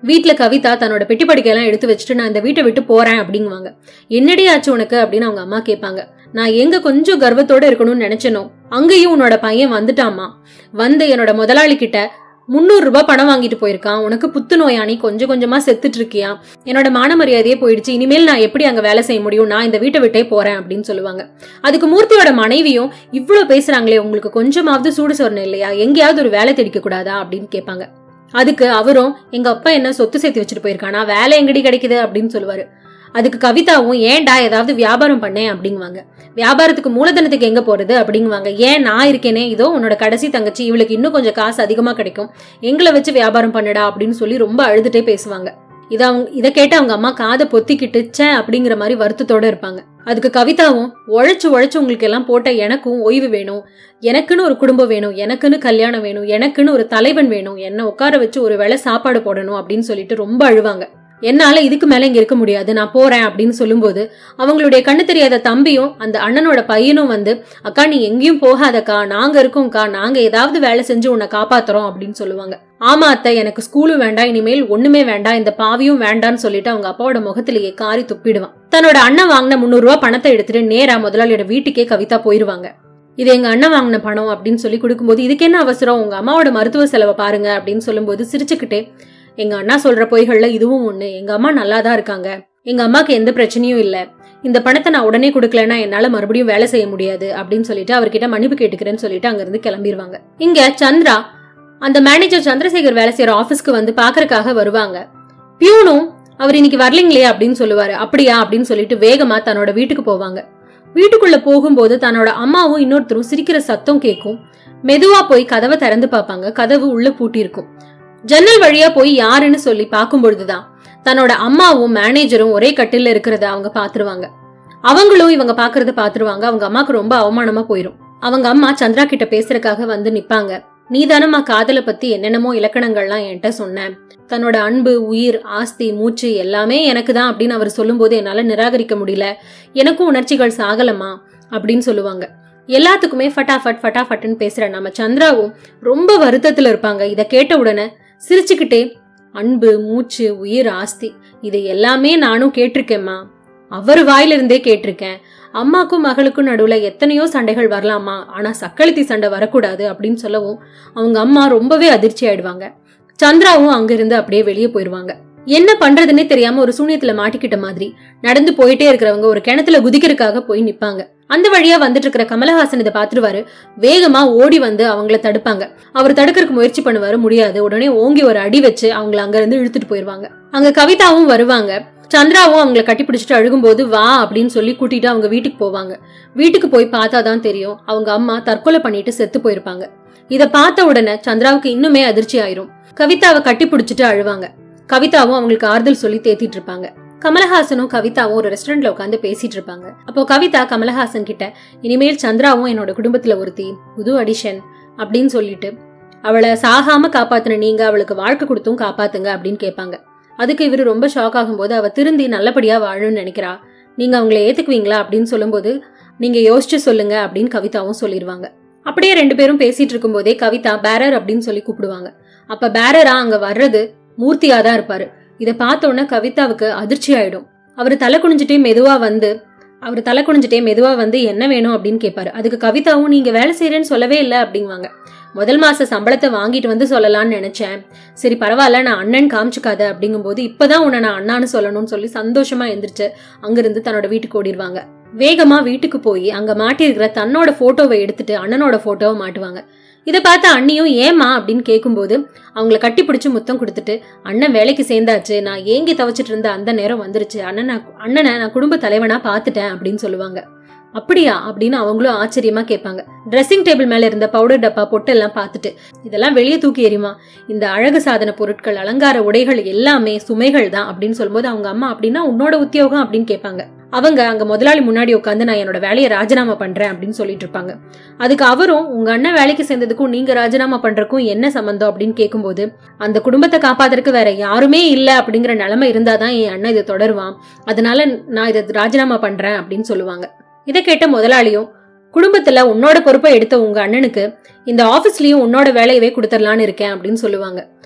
வீட்ல கவிதா தன்னோட பெட்டி படிக்கையெல்லாம் எடுத்து வச்சுட்டு நான் இந்த வீட்டை விட்டு போறேன் அப்படிங்குவாங்க என்னடி ஆச்சு உனக்கு அப்படின்னு அவங்க அம்மா கேட்பாங்க நான் எங்க கொஞ்சம் கர்வத்தோட இருக்கணும்னு நினைச்சனோ அங்கேயும் உன்னோட பையன் வந்துட்டாமா வந்து என்னோட முதலாளி கிட்ட முந்நூறு ரூபாய் பணம் வாங்கிட்டு போயிருக்கான் உனக்கு புத்து நோயானி கொஞ்சம் கொஞ்சமா செத்துட்டு இருக்கியா என்னோட மான மரியாதையே போயிடுச்சு இனிமேல் நான் எப்படி அங்க வேலை செய்ய முடியும் நான் இந்த வீட்டை விட்டே போறேன் அப்படின்னு சொல்லுவாங்க அதுக்கு மூர்த்தியோட மனைவியும் இவ்வளவு பேசுறாங்களே உங்களுக்கு கொஞ்சமாவது சூடு சொரணம் இல்லையா எங்கேயாவது ஒரு வேலை தேடிக்க கூடாதா அப்படின்னு கேட்பாங்க அதுக்கு அவரும் எங்க அப்பா என்ன சொத்து சேர்த்து வச்சுட்டு போயிருக்கானா வேலை எங்கடி கிடைக்குது அப்படின்னு சொல்லுவாரு அதுக்கு கவிதாவும் ஏன்டா ஏதாவது வியாபாரம் பண்ணேன் அப்படிங்குவாங்க வியாபாரத்துக்கு மூலதனத்துக்கு எங்க போறது அப்படிங்குவாங்க ஏன் நான் இருக்கேனே இதோ உன்னோட கடைசி தங்கச்சி இவளுக்கு இன்னும் கொஞ்சம் காசு அதிகமா கிடைக்கும் எங்களை வச்சு வியாபாரம் பண்ணுடா அப்படின்னு சொல்லி ரொம்ப அழுதுட்டே பேசுவாங்க இத அவங்க இதை கேட்டு அவங்க அம்மா காதை பொத்திக்கிட்டு ச்சே அப்படிங்கிற மாதிரி வருத்தத்தோட இருப்பாங்க அதுக்கு கவிதாவும் உழைச்சு உழைச்சு உங்களுக்கு எல்லாம் போட்ட எனக்கும் ஓய்வு வேணும் எனக்குன்னு ஒரு குடும்பம் வேணும் எனக்குன்னு கல்யாணம் வேணும் எனக்குன்னு ஒரு தலைவன் வேணும் என்ன உட்கார வச்சு ஒரு வேளை சாப்பாடு போடணும் அப்படின்னு சொல்லிட்டு ரொம்ப அழுவாங்க என்னால இதுக்கு மேல இங்க இருக்க முடியாது நான் போறேன் அப்படின்னு சொல்லும்போது அவங்களுடைய கண்ணு தெரியாத தம்பியும் அந்த அண்ணனோட பையனும் வந்து அக்கா நீ எங்கேயும் போகாதக்கா நாங்க இருக்கோம்க்கா நாங்க ஏதாவது வேலை செஞ்சு உன்னை காப்பாத்துறோம் அப்படின்னு சொல்லுவாங்க ஆமா அத்தை எனக்கு ஸ்கூலும் வேண்டாம் இனிமேல் ஒண்ணுமே வேண்டாம் இந்த பாவியும் வேண்டாம்னு சொல்லிட்டு அவங்க அப்பாவோட முகத்திலேயே காரி துப்பிடுவான் தன்னோட அண்ணன் வாங்கின முந்நூறு ரூபாய் பணத்தை எடுத்துட்டு நேரா முதலாளியோட வீட்டுக்கே கவிதா போயிருவாங்க இது எங்க அண்ணன் வாங்கின பணம் அப்படின்னு சொல்லி கொடுக்கும்போது இதுக்கு என்ன அவசரம் உங்க அம்மாவோட மருத்துவ செலவை பாருங்க அப்படின்னு சொல்லும்போது சிரிச்சுக்கிட்டே எங்க அண்ணா சொல்ற பொய்கள்ல இதுவும் ஒண்ணு எங்க அம்மா நல்லா தான் இருக்காங்க எங்க அம்மாக்கு எந்த பிரச்சனையும் இல்ல இந்த பணத்தை நான் உடனே கொடுக்கலன்னா என்னால மறுபடியும் வேலை செய்ய முடியாது அப்படின்னு சொல்லிட்டு அவர்கிட்ட மன்னிப்பு கேட்டுக்கிறேன்னு சொல்லிட்டு அங்க இருந்து கிளம்பிடுவாங்க இங்க சந்திரா அந்த மேனேஜர் சந்திரசேகர் வேலை செய்யற ஆபீஸ்க்கு வந்து பாக்குறதுக்காக வருவாங்க பியூனும் அவர் இன்னைக்கு வரலீங்களே அப்படின்னு சொல்லுவாரு அப்படியா அப்படின்னு சொல்லிட்டு வேகமா தன்னோட வீட்டுக்கு போவாங்க வீட்டுக்குள்ள போகும்போது தன்னோட அம்மாவும் இன்னொருத்தரும் சிரிக்கிற சத்தம் கேட்கும் மெதுவா போய் கதவை திறந்து பார்ப்பாங்க கதவு உள்ள பூட்டி இருக்கும் ஜன்னல் வழியா போய் யாருன்னு சொல்லி பார்க்கும் பொழுதுதான் தன்னோட அம்மாவும் மேனேஜரும் ஒரே கட்டில்ல இருக்கிறத அவங்க பாத்துருவாங்க அவங்களும் இவங்க பாக்குறத பாத்துருவாங்க அவங்க அம்மாக்கு ரொம்ப அவமானமா போயிரும் அவங்க அம்மா சந்திரா கிட்ட பேசுறதுக்காக வந்து நிப்பாங்க நீதானம்மா காதலை பத்தி என்னென்னமோ இலக்கணங்கள்லாம் என்கிட்ட சொன்னேன் தன்னோட அன்பு உயிர் ஆஸ்தி மூச்சு எல்லாமே எனக்கு தான் அப்படின்னு அவர் சொல்லும்போது என்னால நிராகரிக்க முடியல எனக்கும் உணர்ச்சிகள் சாகலமா அப்படின்னு சொல்லுவாங்க எல்லாத்துக்குமே ஃபட்டாஃபட் ஃபட்டாஃபட்டுன்னு பேசுற நம்ம சந்திராவும் ரொம்ப வருத்தத்துல இருப்பாங்க இதை கேட்ட உடனே சிரிச்சுக்கிட்டே அன்பு மூச்சு உயிர் ஆஸ்தி இதை எல்லாமே நானும் கேட்டிருக்கேம்மா அவர் வாயிலிருந்தே கேட்டிருக்கேன் அம்மாக்கும் மகளுக்கும் நடுவுல எத்தனையோ சண்டைகள் வரலாமா ஆனா சக்களத்தி சண்டை வரக்கூடாது அப்படின்னு சொல்லவும் அவங்க அம்மா ரொம்பவே அதிர்ச்சி ஆயிடுவாங்க சந்திராவும் அங்கிருந்து அப்படியே வெளியே போயிருவாங்க என்ன பண்றதுன்னே தெரியாம ஒரு சூனியத்துல மாட்டிக்கிட்ட மாதிரி நடந்து போயிட்டே இருக்கிறவங்க ஒரு கிணத்துல குதிக்கிறதுக்காக போய் நிப்பாங்க அந்த வழியா வந்துட்டு இருக்கிற கமலஹாசன் இதை பாத்துருவாரு வேகமா ஓடி வந்து அவங்கள தடுப்பாங்க அவர் தடுக்கிறதுக்கு முயற்சி பண்ணுவாரு முடியாது உடனே ஓங்கி ஒரு அடி வச்சு அவங்கள அங்க இருந்து இழுத்துட்டு போயிருவாங்க அங்க கவிதாவும் வருவாங்க சந்திராவும் அவங்கள கட்டி பிடிச்சிட்டு அழுகும்போது வா அப்படின்னு சொல்லி கூட்டிட்டு அவங்க வீட்டுக்கு போவாங்க வீட்டுக்கு போய் பார்த்தாதான் தெரியும் அவங்க அம்மா தற்கொலை பண்ணிட்டு செத்து போயிருப்பாங்க இத பார்த்த உடனே சந்திராவுக்கு இன்னுமே அதிர்ச்சி ஆயிரும் கவிதாவை கட்டி பிடிச்சிட்டு அழுவாங்க கவிதாவும் அவங்களுக்கு ஆறுதல் சொல்லி தேத்திட்டு இருப்பாங்க கமலஹாசனும் கவிதாவும் ஒரு ரெஸ்டாரண்ட்ல உட்காந்து பேசிட்டு இருப்பாங்க அப்போ கவிதா கமலஹாசன் கிட்ட இனிமேல் சந்திராவும் என்னோட குடும்பத்துல ஒருத்தி புது அடிஷன் அப்படின்னு சொல்லிட்டு அவளை சாகாம காப்பாத்துன நீங்க அவளுக்கு வாழ்க்கை கொடுத்தும் காப்பாத்துங்க அப்படின்னு கேட்பாங்க அதுக்கு இவர் ரொம்ப ஷாக் ஆகும்போது அவ திருந்தி நல்லபடியா வாழணும்னு நினைக்கிறா நீங்க அவங்கள ஏத்துக்குவீங்களா அப்படின்னு சொல்லும்போது நீங்க யோசிச்சு சொல்லுங்க அப்படின்னு கவிதாவும் சொல்லிடுவாங்க அப்படியே ரெண்டு பேரும் பேசிட்டு இருக்கும்போதே கவிதா பேரர் அப்படின்னு சொல்லி கூப்பிடுவாங்க அப்ப பேரரா அங்க வர்றது மூர்த்தியா தான் இருப்பாரு இதை பார்த்த உடனே கவிதாவுக்கு அதிர்ச்சி ஆயிடும் அவர் தலை குனிஞ்சிட்டே மெதுவா வந்து அவர் தலை குனிஞ்சிட்டே மெதுவா வந்து என்ன வேணும் அப்படின்னு கேட்பாரு அதுக்கு கவிதாவும் நீங்க வேலை செய்யறேன்னு சொல்லவே இல்லை அப்படிங்குவாங்க முதல் மாச சம்பளத்தை வாங்கிட்டு வந்து சொல்லலாம்னு நினைச்சேன் சரி பரவாயில்ல நான் அண்ணன் காமிச்சுக்காத அப்படிங்கும்போது இப்பதான் உன்னை நான் அண்ணான்னு சொல்லணும்னு சொல்லி சந்தோஷமா எந்திரிச்சு அங்கிருந்து தன்னோட வீட்டுக்கு ஓடிடுவாங்க வேகமா வீட்டுக்கு போய் அங்க மாட்டியிருக்கிற தன்னோட போட்டோவை எடுத்துட்டு அண்ணனோட போட்டோவை மாட்டுவாங்க இதை பார்த்த அண்ணியும் ஏமா அப்படின்னு கேட்கும்போது அவங்கள கட்டி பிடிச்சு முத்தம் கொடுத்துட்டு அண்ணன் வேலைக்கு சேர்ந்தாச்சு நான் ஏங்கி தவச்சிட்டு இருந்த அந்த நேரம் வந்துருச்சு அண்ணனை அண்ணனை நான் குடும்ப தலைவனா பார்த்துட்டேன் அப்படின்னு சொல்லுவாங்க அப்படியா அப்படின்னு அவங்களும் ஆச்சரியமா கேட்பாங்க ட்ரெஸ்ஸிங் டேபிள் மேல இருந்த பவுடர் டப்பா பொட்டெல்லாம் பார்த்துட்டு இதெல்லாம் வெளியே தூக்கி எறியுமா இந்த அழகு சாதன பொருட்கள் அலங்கார உடைகள் எல்லாமே சுமைகள் தான் அப்படின்னு சொல்லும்போது அவங்க அம்மா அப்படின்னா உன்னோட உத்தியோகம் அப்படின்னு கேட்பாங்க அவங்க அங்க முதலாளி முன்னாடி உட்காந்து நான் என்னோட வேலையை ராஜினாமா பண்றேன் அப்படின்னு சொல்லிட்டு இருப்பாங்க அதுக்கு அவரும் உங்க அண்ணன் வேலைக்கு சேர்ந்ததுக்கும் நீங்க ராஜினாமா பண்றதுக்கும் என்ன சம்பந்தம் அப்படின்னு கேட்கும்போது அந்த குடும்பத்தை காப்பாத்துறதுக்கு வேற யாருமே இல்ல அப்படிங்கிற நிலைமை இருந்தாதான் என் அண்ணன் இதை தொடருவான் அதனால நான் இதை ராஜினாமா பண்றேன் அப்படின்னு சொல்லுவாங்க இதை கேட்ட முதலாளியும் குடும்பத்துல உன்னோட பொறுப்பை எடுத்த உங்க அண்ணனுக்கு இந்த ஆபீஸ்லயும் உன்னோட வேலையவே கொடுத்துடலான்னு இருக்கேன் அப்படின்னு சொல்லுவாங்க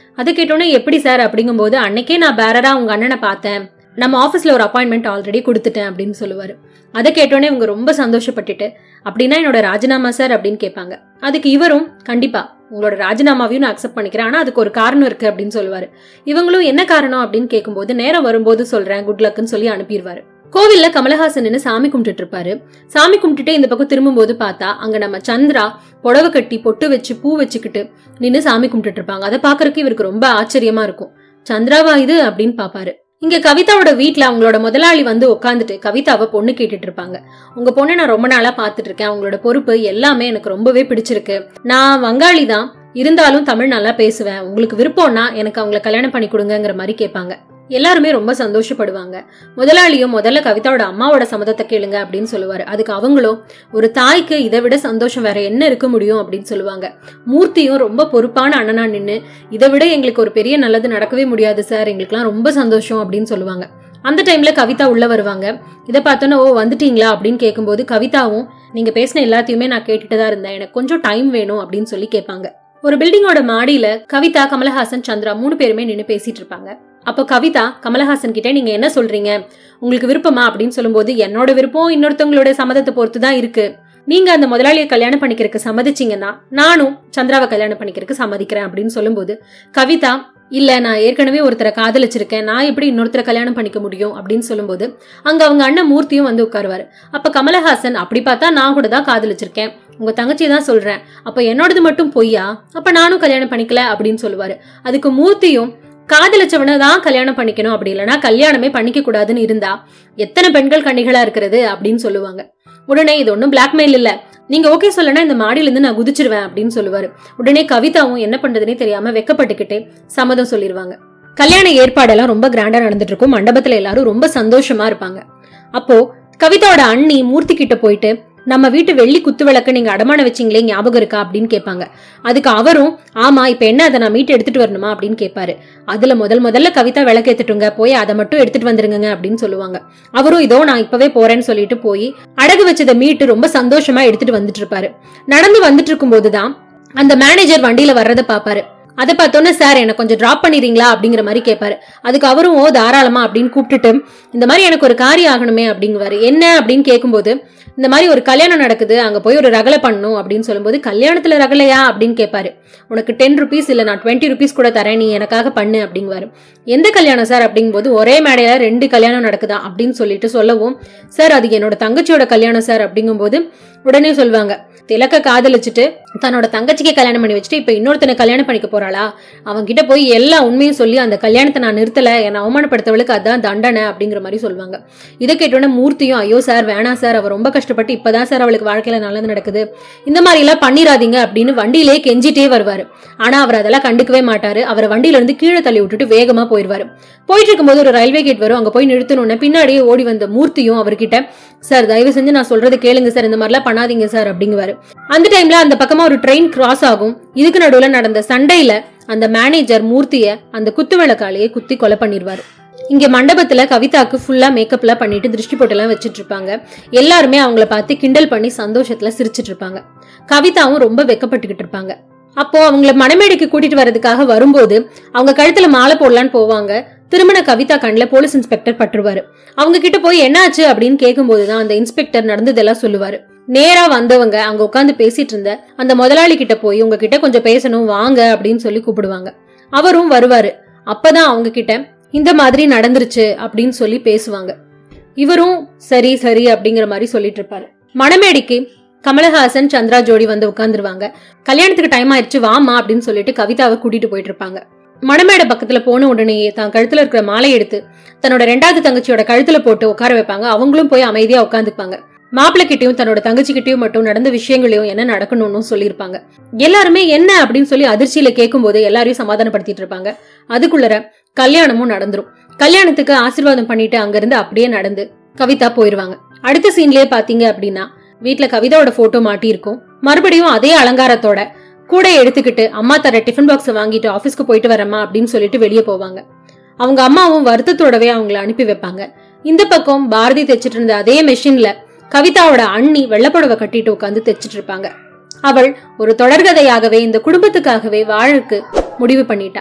அதை கேட்டோன்னே எப்படி சார் அப்படிங்கும்போது அன்னைக்கே நான் பேரரா உங்க அண்ணனை பார்த்தேன் நம்ம ஆஃபீஸ்ல ஒரு அப்பாயின்மெண்ட் ஆல்ரெடி கொடுத்துட்டேன் அப்படின்னு சொல்லுவாரு அதை கேட்டோன்னே இவங்க ரொம்ப சந்தோஷப்பட்டுட்டு அப்படின்னா என்னோட ராஜினாமா சார் அப்படின்னு கேட்பாங்க அதுக்கு இவரும் கண்டிப்பா உங்களோட ராஜினாமாவையும் நான் அக்செப்ட் பண்ணிக்கிறேன் ஆனா அதுக்கு ஒரு காரணம் இருக்கு அப்படின்னு சொல்லுவாரு இவங்களும் என்ன காரணம் அப்படின்னு கேட்கும்போது நேரம் வரும்போது சொல்றேன் குட் லக்குன்னு சொல்லி அனுப்பிடுவாரு கோவில்ல கமலஹாசன் நின்னு சாமி கும்பிட்டுட்டு இருப்பாரு சாமி கும்பிட்டுட்டு இந்த பக்கம் திரும்பும்போது பார்த்தா அங்க நம்ம சந்திரா புடவை கட்டி பொட்டு வச்சு பூ வச்சுக்கிட்டு நின்னு சாமி கும்பிட்டுட்டு இருப்பாங்க அதை பாக்குறதுக்கு இவருக்கு ரொம்ப ஆச்சரியமா இருக்கும் சந்திராவா இது அப்படின்னு பாப்பாரு இங்க கவிதாவோட வீட்ல அவங்களோட முதலாளி வந்து உட்காந்துட்டு கவிதாவை பொண்ணு கேட்டுட்டு இருப்பாங்க உங்க பொண்ணை நான் ரொம்ப நாளா பாத்துட்டு இருக்கேன் அவங்களோட பொறுப்பு எல்லாமே எனக்கு ரொம்பவே பிடிச்சிருக்கு நான் வங்காளி தான் இருந்தாலும் தமிழ் நல்லா பேசுவேன் உங்களுக்கு விருப்பம்னா எனக்கு அவங்கள கல்யாணம் பண்ணி கொடுங்கங்கிற மாதிரி கேட்பாங்க எல்லாருமே ரொம்ப சந்தோஷப்படுவாங்க முதலாளியும் முதல்ல கவிதாவோட அம்மாவோட சம்மதத்தை கேளுங்க அப்படின்னு சொல்லுவாரு அதுக்கு அவங்களும் ஒரு தாய்க்கு இதை விட சந்தோஷம் வேற என்ன இருக்க முடியும் அப்படின்னு சொல்லுவாங்க மூர்த்தியும் ரொம்ப பொறுப்பான அண்ணனா நின்னு இதை விட எங்களுக்கு ஒரு பெரிய நல்லது நடக்கவே முடியாது சார் எங்களுக்குலாம் ரொம்ப சந்தோஷம் அப்படின்னு சொல்லுவாங்க அந்த டைம்ல கவிதா உள்ள வருவாங்க இதை பார்த்தோன்னா ஓ வந்துட்டீங்களா அப்படின்னு கேட்கும்போது கவிதாவும் நீங்க பேசின எல்லாத்தையுமே நான் கேட்டுட்டு தான் இருந்தேன் எனக்கு கொஞ்சம் டைம் வேணும் அப்படின்னு சொல்லி கேட்பாங்க ஒரு பில்டிங்கோட மாடியில கவிதா கமலஹாசன் சந்திரா மூணு பேருமே நின்று பேசிட்டு இருப்பாங்க அப்போ கவிதா கமலஹாசன் கிட்ட நீங்க என்ன சொல்றீங்க உங்களுக்கு விருப்பமா அப்படின்னு சொல்லும்போது என்னோட விருப்பம் இன்னொருத்தவங்களோட சம்மதத்தை பொறுத்து தான் இருக்கு நீங்க அந்த முதலாளியை கல்யாணம் பண்ணிக்கிறதுக்கு சம்மதிச்சீங்கன்னா நானும் சந்திராவை கல்யாணம் பண்ணிக்கிறதுக்கு சம்மதிக்கிறேன் அப்படின்னு சொல்லும்போது கவிதா இல்ல நான் ஏற்கனவே ஒருத்தரை காதலிச்சிருக்கேன் நான் எப்படி இன்னொருத்தரை கல்யாணம் பண்ணிக்க முடியும் அப்படின்னு சொல்லும்போது அங்க அவங்க அண்ணன் மூர்த்தியும் வந்து உட்காருவாரு அப்ப கமலஹாசன் அப்படி பார்த்தா நான் கூட தான் காதலிச்சிருக்கேன் உங்க தங்கச்சியை தான் சொல்றேன் அப்ப என்னோடது மட்டும் பொய்யா அப்ப நானும் கல்யாணம் பண்ணிக்கல அப்படின்னு சொல்லுவாரு அதுக்கு மூர்த்தியும் காதலிச்சவனை தான் கல்யாணம் பண்ணிக்கணும் அப்படி இல்லைன்னா கல்யாணமே பண்ணிக்க கூடாதுன்னு இருந்தா எத்தனை பெண்கள் கண்ணிகளா இருக்கிறது அப்படின்னு சொல்லுவாங்க உடனே இது ஒன்றும் பிளாக்மெயில் இல்ல நீங்க ஓகே சொல்லனா இந்த மாடியில இருந்து நான் குதிச்சிருவேன் அப்படின்னு சொல்லுவாரு உடனே கவிதாவும் என்ன பண்றதுனே தெரியாம வெக்கப்பட்டுக்கிட்டே சம்மதம் சொல்லிடுவாங்க கல்யாண ஏற்பாடெல்லாம் ரொம்ப கிராண்டா நடந்துட்டு இருக்கும் மண்டபத்துல எல்லாரும் ரொம்ப சந்தோஷமா இருப்பாங்க அப்போ கவிதாவோட அண்ணி மூர்த்தி கிட்ட போயிட்டு நம்ம வீட்டு வெள்ளி குத்து விளக்கு நீங்க அடமான வச்சீங்களே ஞாபகம் இருக்கா அப்படின்னு கேட்பாங்க அதுக்கு அவரும் ஆமா இப்ப என்ன அதை நான் மீட்டு எடுத்துட்டு வரணுமா அப்படின்னு கேட்பாரு அதுல முதல் முதல்ல கவிதா விளக்கு எடுத்துட்டுங்க போய் அதை மட்டும் எடுத்துட்டு வந்துருங்க அப்படின்னு சொல்லுவாங்க அவரும் இதோ நான் இப்பவே போறேன்னு சொல்லிட்டு போய் அடகு வச்சதை மீட்டு ரொம்ப சந்தோஷமா எடுத்துட்டு வந்துட்டு இருப்பாரு நடந்து வந்துட்டு இருக்கும்போது தான் அந்த மேனேஜர் வண்டியில வர்றதை பாப்பாரு அதை பார்த்தோன்னே சார் என்ன கொஞ்சம் டிராப் பண்ணிடுறீங்களா அப்படிங்கிற மாதிரி கேட்பாரு அதுக்கு அவரும் ஓ தாராளமா அப்படின்னு கூப்பிட்டுட்டு இந்த மாதிரி எனக்கு ஒரு காரியம் ஆகணுமே அப்படிங்குவாரு என்ன அப்படின்னு கேட்கும்போது இந்த மாதிரி ஒரு கல்யாணம் நடக்குது அங்க போய் ஒரு ரகலை பண்ணணும் அப்படின்னு சொல்லும்போது கல்யாணத்துல ரகலையா அப்படின்னு கேட்பாரு உனக்கு டென் ருபீஸ் இல்ல நான் டுவெண்ட்டி ருபீஸ் கூட தரேன் நீ எனக்காக பண்ணு அப்படிங்குவாரு எந்த கல்யாணம் சார் அப்படிங்கும்போது ஒரே மேடையில ரெண்டு கல்யாணம் நடக்குதா அப்படின்னு சொல்லிட்டு சொல்லவும் சார் அது என்னோட தங்கச்சியோட கல்யாணம் சார் அப்படிங்கும்போது உடனே சொல்லுவாங்க திலக்க காதலிச்சுட்டு தன்னோட தங்கச்சிக்கே கல்யாணம் பண்ணி வச்சுட்டு இப்ப இன்னொருத்தனை கல்யாணம் பண்ணிக்க போறாளா அவங்க கிட்ட போய் எல்லா உண்மையும் சொல்லி அந்த கல்யாணத்தை நான் நிறுத்தல என்னை அவமானப்படுத்தவளுக்கு அதான் தண்டனை அப்படிங்கிற மாதிரி சொல்லுவாங்க இதை கேட்டோன்னே மூர்த்தியும் ஐயோ சார் வேணாம் சார் அவ ரொம்ப கஷ்டப்பட்டு இப்பதான் சார் அவளுக்கு வாழ்க்கையில நல்லது நடக்குது இந்த மாதிரி எல்லாம் பண்ணிராதீங்க அப்படின்னு வண்டியிலே கெஞ்சிட்டே வருவாரு ஆனா அவர் அதெல்லாம் கண்டுக்கவே மாட்டாரு அவரை வண்டியில இருந்து கீழே தள்ளி விட்டுட்டு வேகமா போயிருவாரு போயிட்டு இருக்கும்போது ஒரு ரயில்வே கேட் வரும் அங்க போய் நிறுத்தணும்னு பின்னாடியே ஓடி வந்த மூர்த்தியும் அவர்கிட்ட சார் தயவு செஞ்சு நான் சொல்றதை கேளுங்க சார் இந்த மாதிரிலாம் பண்ணாதீங்க சார் அப்படிங்குவாரு அந்த டைம்ல அந்த பக்கமா ஒரு ட்ரெயின் கிராஸ் ஆகும் இதுக்கு நடுவுல நடந்த சண்டையில அந்த மேனேஜர் மூர்த்திய அந்த குத்து விளக்காலேயே குத்தி கொலை பண்ணிடுவாரு இங்க மண்டபத்துல கவிதாக்கு ஃபுல்லா மேக்கப்லாம் பண்ணிட்டு திருஷ்டி போட்டெல்லாம் வச்சிட்டு இருப்பாங்க எல்லாருமே அவங்கள பார்த்து கிண்டல் பண்ணி சந்தோஷத்துல சிரிச்சிட்டு இருப்பாங்க கவிதாவும் ரொம்ப வெக்கப்பட்டுக்கிட்டு இருப்பாங்க அப்போ அவங்கள மணமேடைக்கு கூட்டிட்டு வர்றதுக்காக வரும்போது அவங்க கழுத்துல மாலை போடலான்னு போவாங்க திருமண கவிதா கண்ணில் போலீஸ் இன்ஸ்பெக்டர் பட்டுருவாரு அவங்க கிட்ட போய் என்னாச்சு அப்படின்னு கேட்கும்போது தான் அந்த இன்ஸ்பெக்டர் நடந்ததெல்லாம் சொல்லுவாரு நேரா வந்தவங்க அங்க உட்காந்து பேசிட்டு இருந்த அந்த முதலாளி கிட்ட போய் உங்ககிட்ட கொஞ்சம் பேசணும் வாங்க அப்படின்னு சொல்லி கூப்பிடுவாங்க அவரும் வருவாரு அப்பதான் அவங்க கிட்ட இந்த மாதிரி நடந்துருச்சு அப்படின்னு சொல்லி பேசுவாங்க இவரும் சரி சரி அப்படிங்கிற மாதிரி சொல்லிட்டு இருப்பாரு மணமேடிக்கு கமலஹாசன் சந்திரா ஜோடி வந்து உட்காந்துருவாங்க கல்யாணத்துக்கு டைம் ஆயிடுச்சு வாமா அப்படின்னு சொல்லிட்டு கவிதாவை கூட்டிட்டு போயிட்டு இருப்பாங்க மணமேடை பக்கத்துல போன உடனேயே தான் கழுத்துல இருக்கிற மாலை எடுத்து தன்னோட ரெண்டாவது தங்கச்சியோட கழுத்துல போட்டு உட்கார வைப்பாங்க அவங்களும் போய் அமைதியா உட்காந்துப்பாங்க மாப்பிள்ளை கிட்டயும் தன்னோட தங்கச்சி கிட்டயும் மட்டும் நடந்த விஷயங்களையும் என்ன நடக்கணும்னு சொல்லியிருப்பாங்க எல்லாருமே என்ன அப்படின்னு சொல்லி அதிர்ச்சியில கேட்கும்போது எல்லாரையும் சமாதானப்படுத்திட்டு இருப்பாங்க அதுக்குள்ளர கல்யாணமும் நடந்துரும் கல்யாணத்துக்கு ஆசீர்வாதம் பண்ணிட்டு அங்கிருந்து அப்படியே நடந்து கவிதா போயிருவாங்க அடுத்த சீன்லயே பாத்தீங்க அப்படின்னா வீட்ல கவிதாவோட போட்டோ மாட்டியிருக்கும் மறுபடியும் அதே அலங்காரத்தோட கூட எடுத்துக்கிட்டு அம்மா தர டிஃபன் பாக்ஸ் வாங்கிட்டு ஆபீஸ்க்கு போயிட்டு வரேம்மா அப்படின்னு சொல்லிட்டு வெளியே போவாங்க அவங்க அம்மாவும் வருத்தத்தோடவே அவங்கள அனுப்பி வைப்பாங்க இந்த பக்கம் பாரதி தைச்சிட்டு இருந்த அதே மெஷின்ல கவிதாவோட அண்ணி வெள்ளப்புடவை கட்டிட்டு உட்காந்து தைச்சிட்டு இருப்பாங்க அவள் ஒரு தொடர்கதையாகவே இந்த குடும்பத்துக்காகவே வாழக்கு முடிவு பண்ணிட்டா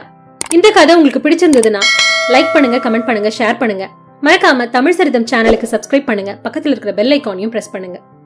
இந்த கதை உங்களுக்கு பிடிச்சிருந்ததுன்னா லைக் பண்ணுங்க கமெண்ட் பண்ணுங்க ஷேர் பண்ணுங்க மறக்காம தமிழ் சரிதம் சேனலுக்கு சப்ஸ்கிரைப் பண்ணுங்க பக்கத்தில் இருக்கிற பெல் ஐக்கானையும் பிரஸ் பண்ணுங்க